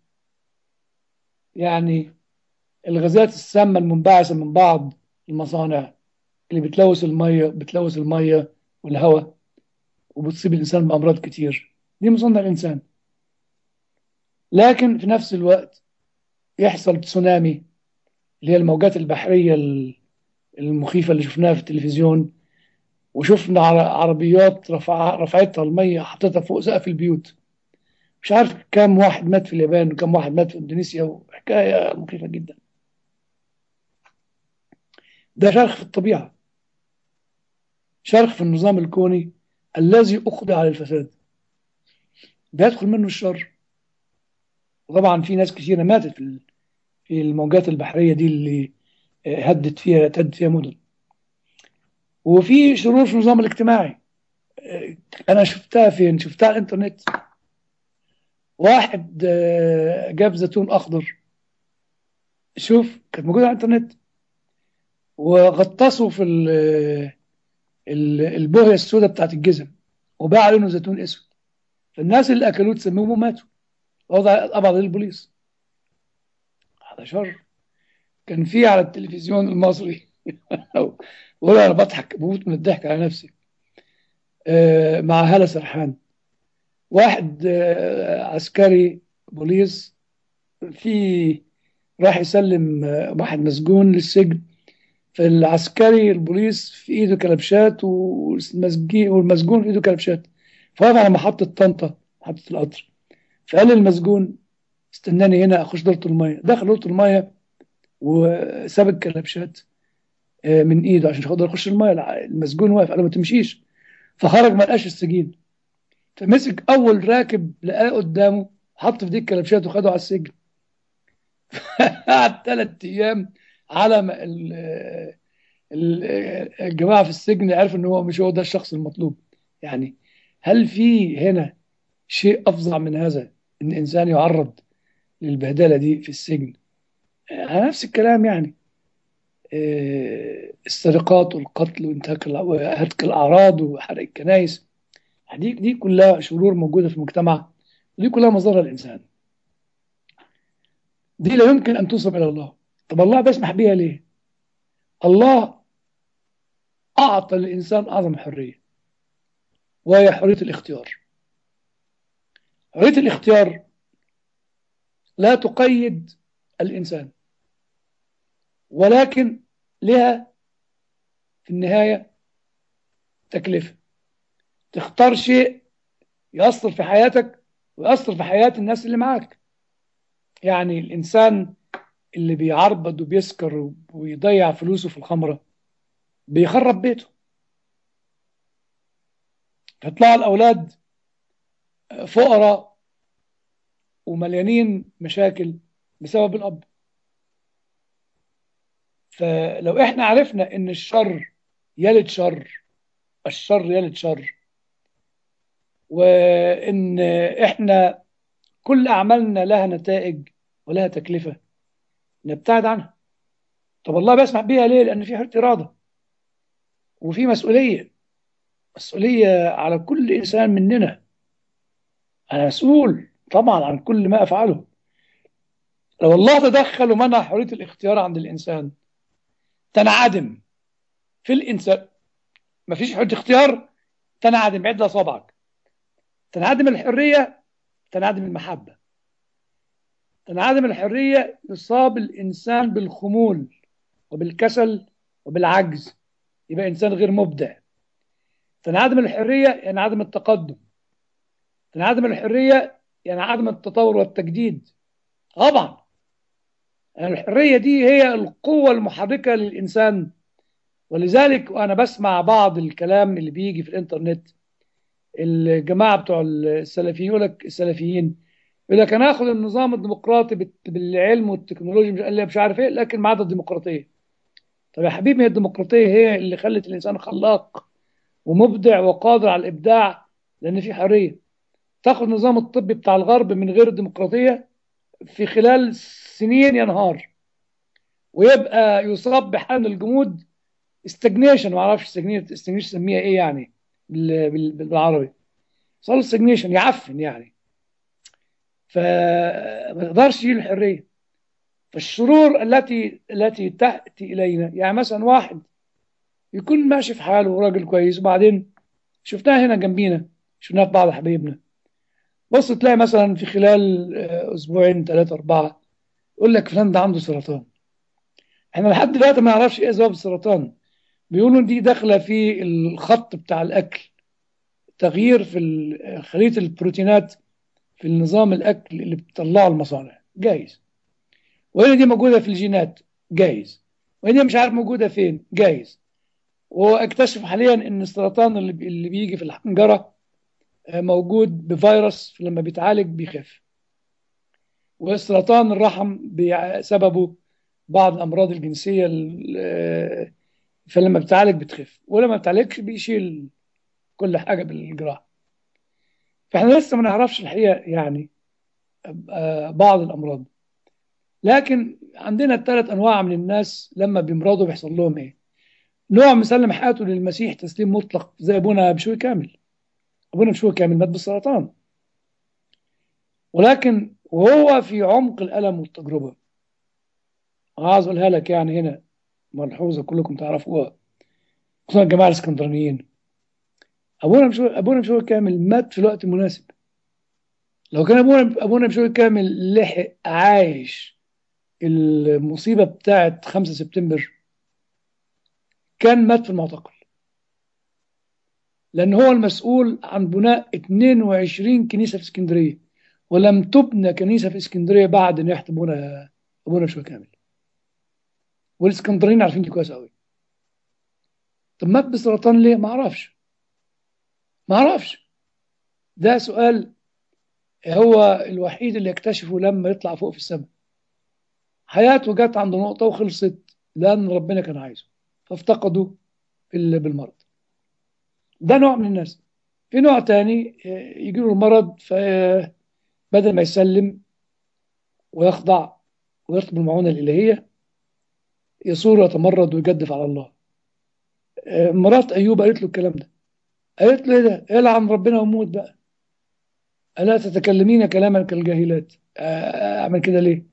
Speaker 2: يعني الغازات السامة المنبعثة من بعض المصانع اللي بتلوث المية بتلوث المية والهواء وبتصيب الإنسان بأمراض كتير دي من صنع الإنسان لكن في نفس الوقت يحصل تسونامي اللي هي الموجات البحرية المخيفة اللي شفناها في التلفزيون وشفنا عربيات رفع رفعتها المية حطيتها فوق سقف البيوت مش عارف كم واحد مات في اليابان وكم واحد مات في اندونيسيا وحكاية مخيفة جدا ده شرخ في الطبيعة شرخ في النظام الكوني الذي أخضع للفساد بيدخل منه الشر وطبعا في ناس كثيرة ماتت في في الموجات البحرية دي اللي هدت فيها تهد فيها مدن وفي شرور في النظام الاجتماعي أنا شفتها فين شفتها على الإنترنت واحد جاب زيتون أخضر شوف كانت موجودة على الإنترنت وغطسوا في البوهية السوداء بتاعت الجزم وباع لونه زيتون اسود فالناس اللي اكلوه تسمموا وماتوا وضع قبض البوليس هذا شر كان في على التلفزيون المصري ولا انا بضحك بموت من الضحك على نفسي مع هالة سرحان واحد عسكري بوليس في راح يسلم واحد مسجون للسجن فالعسكري البوليس في ايده كلبشات والمسجون في ايده كلبشات فوقف على محطة طنطا محطة القطر فقال للمسجون استناني هنا اخش دورة المية دخل دورة المية وساب الكلبشات من ايده عشان يقدر يخش المية المسجون واقف قال ما تمشيش فخرج ما لقاش السجين فمسك اول راكب لقاه قدامه حط في دي الكلبشات وخده على السجن قعد ثلاث ايام على ما الجماعه في السجن عرفوا ان هو مش هو ده الشخص المطلوب يعني هل في هنا شيء افظع من هذا ان انسان يعرض للبهدله دي في السجن على نفس الكلام يعني السرقات والقتل وانتهاك وهتك الاعراض وحرق الكنائس دي دي كلها شرور موجوده في المجتمع ودي كلها مظاهر الانسان دي لا يمكن ان توصف الى الله طب الله بيسمح بيها ليه الله اعطى للانسان اعظم حريه وهي حريه الاختيار حريه الاختيار لا تقيد الانسان ولكن لها في النهايه تكلفه تختار شيء يأثر في حياتك ويأثر في حياة الناس اللي معاك يعني الإنسان اللي بيعربد وبيسكر ويضيع فلوسه في الخمرة بيخرب بيته فيطلع الأولاد فقراء ومليانين مشاكل بسبب الأب فلو احنا عرفنا ان الشر يلد شر الشر يلد شر وان احنا كل اعمالنا لها نتائج ولها تكلفه نبتعد عنها طب الله بيسمح بيها ليه لان في حريه اراده وفي مسؤوليه مسؤوليه على كل انسان مننا انا مسؤول طبعا عن كل ما افعله لو الله تدخل ومنع حريه الاختيار عند الانسان تنعدم في الانسان مفيش حريه اختيار تنعدم عد اصابعك تنعدم الحريه تنعدم المحبه تنعدم الحريه يصاب الانسان بالخمول وبالكسل وبالعجز يبقى انسان غير مبدع تنعدم الحريه ينعدم التقدم تنعدم الحريه ينعدم التطور والتجديد طبعا الحريه دي هي القوه المحركه للانسان ولذلك وانا بسمع بعض الكلام اللي بيجي في الانترنت الجماعه بتوع السلفيين يقول لك السلفيين يقول لك انا اخذ النظام الديمقراطي بالعلم والتكنولوجيا مش مش عارف ايه لكن ما عدا الديمقراطيه طب يا حبيبي الديمقراطيه هي اللي خلت الانسان خلاق ومبدع وقادر على الابداع لان في حريه تاخذ النظام الطبي بتاع الغرب من غير الديمقراطيه في خلال سنين ينهار ويبقى يصاب بحال الجمود استجنيشن ما اعرفش استجنيشن سميها ايه يعني بالعربي صار استجنيشن يعفن يعني فما يقدرش يجيب الحريه فالشرور التي التي تاتي الينا يعني مثلا واحد يكون ماشي في حاله وراجل كويس وبعدين شفناها هنا جنبينا شفناها في بعض حبايبنا بص تلاقي مثلا في خلال اسبوعين ثلاثه اربعه يقول لك فلان ده عنده سرطان احنا لحد دلوقتي ما نعرفش ايه اسباب السرطان بيقولوا دي داخله في الخط بتاع الاكل تغيير في خليه البروتينات في النظام الاكل اللي بتطلعه المصانع جايز وهنا دي موجوده في الجينات جايز وهي مش عارف موجودة فين جايز واكتشف حاليا ان السرطان اللي بي- اللي بيجي في الحنجرة آه، موجود بفيروس لما بيتعالج بيخف والسرطان الرحم بسببه بعض الامراض الجنسية ال- آه، فلما بتعالج بتخف ولما بتعالجش بيشيل كل حاجة بالجراحة فاحنا لسه ما نعرفش الحقيقة يعني آه، بعض الامراض لكن عندنا ثلاث انواع من الناس لما بيمرضوا بيحصل لهم ايه نوع مسلم حياته للمسيح تسليم مطلق زي ابونا بشوي كامل ابونا بشوي كامل مات بالسرطان ولكن وهو في عمق الالم والتجربه عايز اقولها لك يعني هنا ملحوظه كلكم تعرفوها خصوصا الجماعه الاسكندرانيين ابونا بشوي ابونا بشوي كامل مات في الوقت المناسب لو كان ابونا ابونا بشوي كامل لحق عايش المصيبه بتاعت 5 سبتمبر كان مات في المعتقل لأن هو المسؤول عن بناء 22 كنيسة في اسكندرية ولم تبنى كنيسة في اسكندرية بعد نياحة أبونا أبونا بشوي كامل والاسكندرانيين عارفين دي كويس قوي طب مات بسرطان ليه؟ ما أعرفش ما أعرفش ده سؤال هو الوحيد اللي يكتشفه لما يطلع فوق في السماء حياته جت عند نقطة وخلصت لأن ربنا كان عايزه فافتقدوا بال- بالمرض ده نوع من الناس في نوع تاني آه، يجي له المرض فبدل ما يسلم ويخضع ويطلب المعونة الإلهية يصور ويتمرد ويجدف على الله آه، مرات أيوب قالت له الكلام ده قالت له إيه ده العن ربنا وموت بقى ألا تتكلمين كلاما كالجاهلات آه، أعمل كده ليه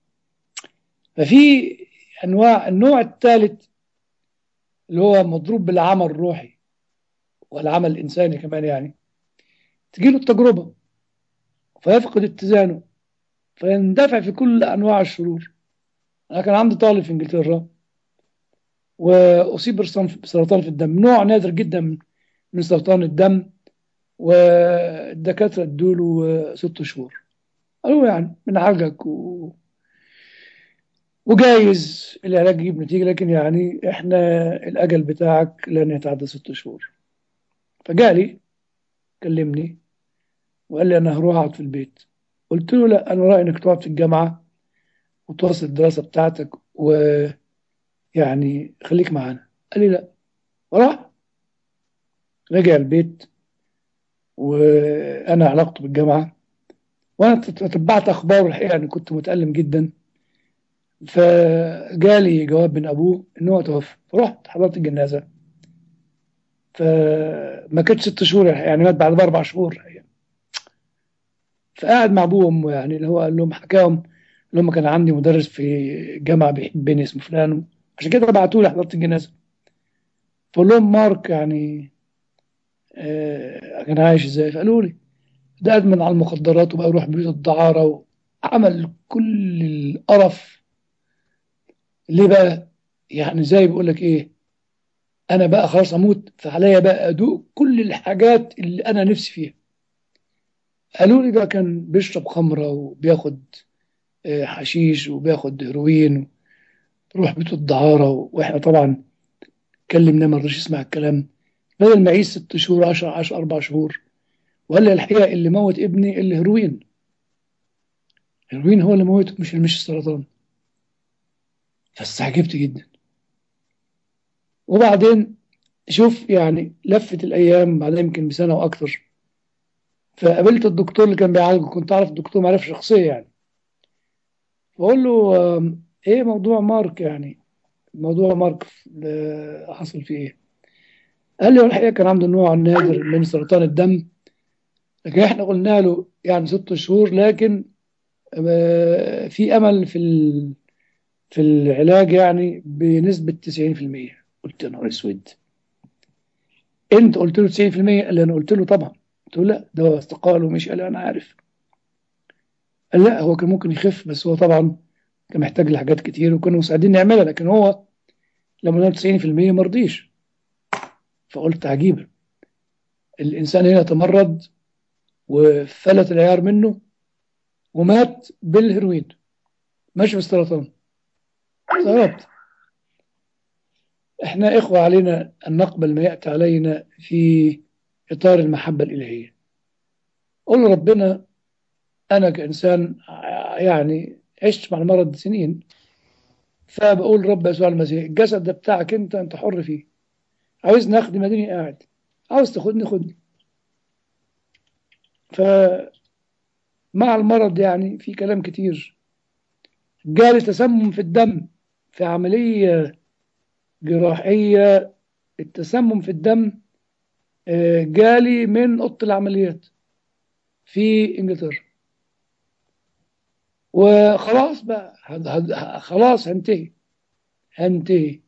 Speaker 2: ففي أنواع النوع الثالث اللي هو مضروب بالعمل الروحي والعمل الإنساني كمان يعني تجيله التجربة فيفقد اتزانه فيندفع في كل أنواع الشرور أنا كان عندي طالب في إنجلترا وأصيب برسم- بسرطان في الدم نوع نادر جدا من سرطان الدم والدكاترة ادوا له ست شهور قالوا يعني بنعالجك و... وجايز العلاج يجيب نتيجة لكن يعني احنا الأجل بتاعك لن يتعدى ست شهور فجالي كلمني وقال لي أنا هروح أقعد في البيت قلت له لا أنا رأيي إنك تقعد في الجامعة وتواصل الدراسة بتاعتك ويعني خليك معانا قال لي لا وراح رجع البيت وأنا علاقته بالجامعة وأنا تتبعت أخباره الحقيقة يعني كنت متألم جدا فجالي جواب من أبوه إن هو توفى فرحت حضرت الجنازة فما كانتش ست شهور يعني مات بعد بأربع شهور يعني. فقعد مع أبوه وأمه يعني اللي هو قال لهم حكاهم اللي هم كان عندي مدرس في جامعة بيحبني اسمه فلان عشان كده بعتوا لي حضرت الجنازة فقول لهم مارك يعني آه كان عايش ازاي فقالوا لي ده ادمن على المخدرات وبقى يروح بيوت الدعارة وعمل كل القرف ليه بقى يعني زي بيقول لك ايه انا بقى خلاص اموت فعليا بقى ادوق كل الحاجات اللي انا نفسي فيها قالوا لي ده كان بيشرب خمرة وبياخد آه، حشيش وبياخد هيروين بيروح بيوت الدعارة واحنا طبعا كلمناه ما رضيش يسمع الكلام بدل ما يعيش ست شهور 10 10 اربع شهور وقال لي الحقيقه اللي موت ابني الهيروين الهيروين هو اللي موته مش مش السرطان فاستعجبت جدا وبعدين شوف يعني لفت الايام بعدين يمكن بسنه واكثر فقابلت الدكتور اللي كان بيعالجه كنت اعرف الدكتور معرفه شخصيه يعني بقول له آم، ايه موضوع مارك يعني موضوع مارك آه، حصل فيه ايه قال لي هو الحقيقه كان عنده نوع نادر من سرطان الدم لكن احنا قلنا له يعني ست شهور لكن آه، في امل في ال- في العلاج يعني بنسبه 90% قلت يا نهار اسود انت قلت له 90% قال لي انا قلت له طبعا قلت له لا ده هو استقال ومشي قال لي انا عارف قال لا هو كان ممكن يخف بس هو طبعا كان محتاج لحاجات كتير وكانوا مساعدين نعملها لكن هو لما قلنا 90% ما رضيش فقلت عجيبه الانسان هنا تمرد وفلت العيار منه ومات بالهيروين ماشي بالسرطان استغربت احنا إخوة علينا أن نقبل ما يأتي علينا في إطار المحبة الإلهية قول ربنا أنا كإنسان يعني عشت مع المرض سنين فبقول رب يسوع المسيح الجسد ده بتاعك أنت أنت حر فيه عاوزني أخدم أديني قاعد عاوز تاخدني خدني فمع المرض يعني في كلام كتير جالي تسمم في الدم في عملية جراحية التسمم في الدم آه، جالي من أوضة العمليات في إنجلترا وخلاص بقى هد- هد- خلاص هنتهي هنتهي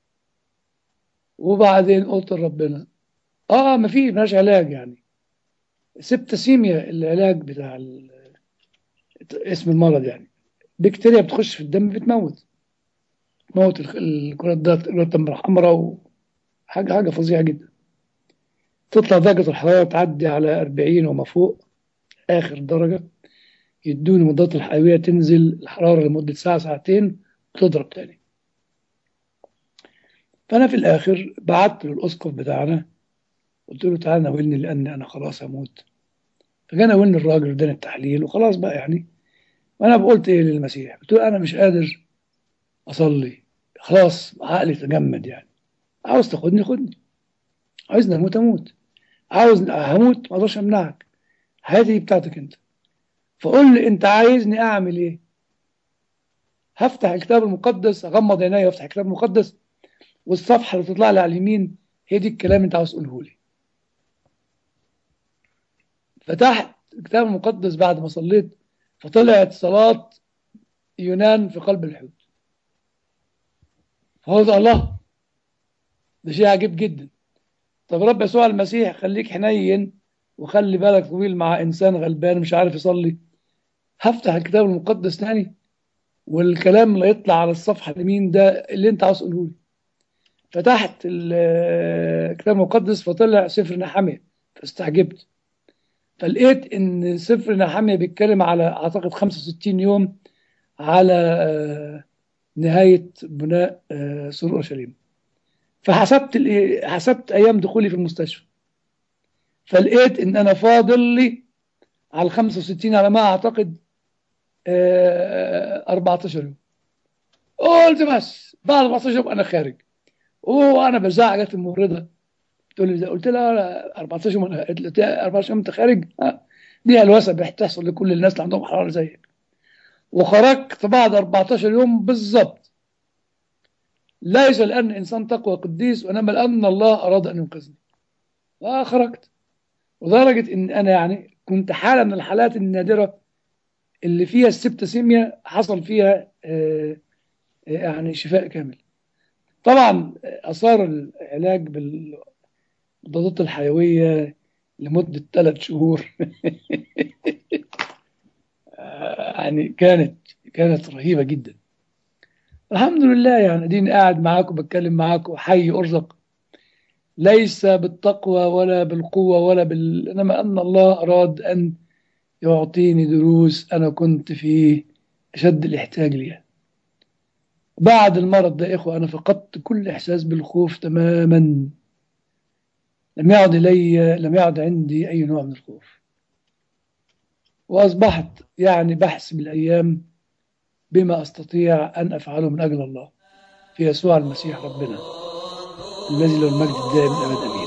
Speaker 2: وبعدين قلت لربنا اه ما في ملهاش علاج يعني سبتسيميا العلاج بتاع ال... اسم المرض يعني بكتيريا بتخش في الدم بتموت تموت الك- الكرات ده الكرات الدم الحمراء وحاجة حاجة فظيعة جدا تطلع درجة الحرارة تعدي على 40 وما فوق آخر درجة يدوني مضادات الحيوية تنزل الحرارة لمدة ساعة ساعتين وتضرب تاني فأنا في الآخر بعت للأسقف بتاعنا قلت له تعالى ناولني لأن أنا خلاص هموت فجاء ناولني الراجل اداني التحليل وخلاص بقى يعني وأنا قلت إيه للمسيح قلت له أنا مش قادر أصلي خلاص عقلي تجمد يعني عاوز تاخدني خدني عاوزني أموت أموت عاوز هموت ما أقدرش أمنعك هذه بتاعتك أنت فقول لي أنت عايزني أعمل إيه هفتح الكتاب المقدس أغمض عيني وأفتح الكتاب المقدس والصفحة اللي تطلع لي على اليمين هي دي الكلام اللي أنت عاوز تقوله لي فتحت الكتاب المقدس بعد ما صليت فطلعت صلاة يونان في قلب الحوت فقلت الله ده شيء عجيب جدا طب رب يسوع المسيح خليك حنين وخلي بالك طويل مع إنسان غلبان مش عارف يصلي هفتح الكتاب المقدس تاني والكلام اللي يطلع على الصفحة اليمين ده اللي انت عاوز تقوله لي فتحت ال- الكتاب المقدس فطلع سفر نحمية فاستعجبت فلقيت ان سفر نحمية بيتكلم على اعتقد 65 يوم على آه، نهاية بناء آه، سور اورشليم فحسبت الإيه- حسبت ايام دخولي في المستشفى فلقيت ان انا فاضل لي على ال 65 على ما اعتقد آه، 14 يوم قلت بس بعد 14 يوم انا خارج وانا بزعق جت الممرضه تقول لي قلت لها لا، 14 يوم انا قلت لها 14 يوم انت خارج آه. دي هلوسه بتحصل لكل الناس اللي عندهم حراره زيك وخرجت بعد 14 يوم بالظبط ليس لان انسان تقوى قديس وانما لان الله اراد ان ينقذني وخرجت ولدرجه ان انا يعني كنت حاله من الحالات النادره اللي فيها السبتسيميا حصل فيها آه، آه، يعني شفاء كامل طبعا اثار العلاج بالمضادات الحيويه لمده ثلاث شهور يعني كانت كانت رهيبه جدا الحمد لله يعني اديني قاعد معاكم بتكلم معاكم حي ارزق ليس بالتقوى ولا بالقوه ولا بال انما ان الله اراد ان يعطيني دروس انا كنت في اشد الاحتياج ليها بعد المرض ده يا إخوة أنا فقدت كل إحساس بالخوف تماما لم يعد لي لم يعد عندي أي نوع من الخوف وأصبحت يعني بحسب الأيام بما أستطيع أن أفعله من أجل الله في يسوع المسيح ربنا الذي له المجد الدائم الأبد أمين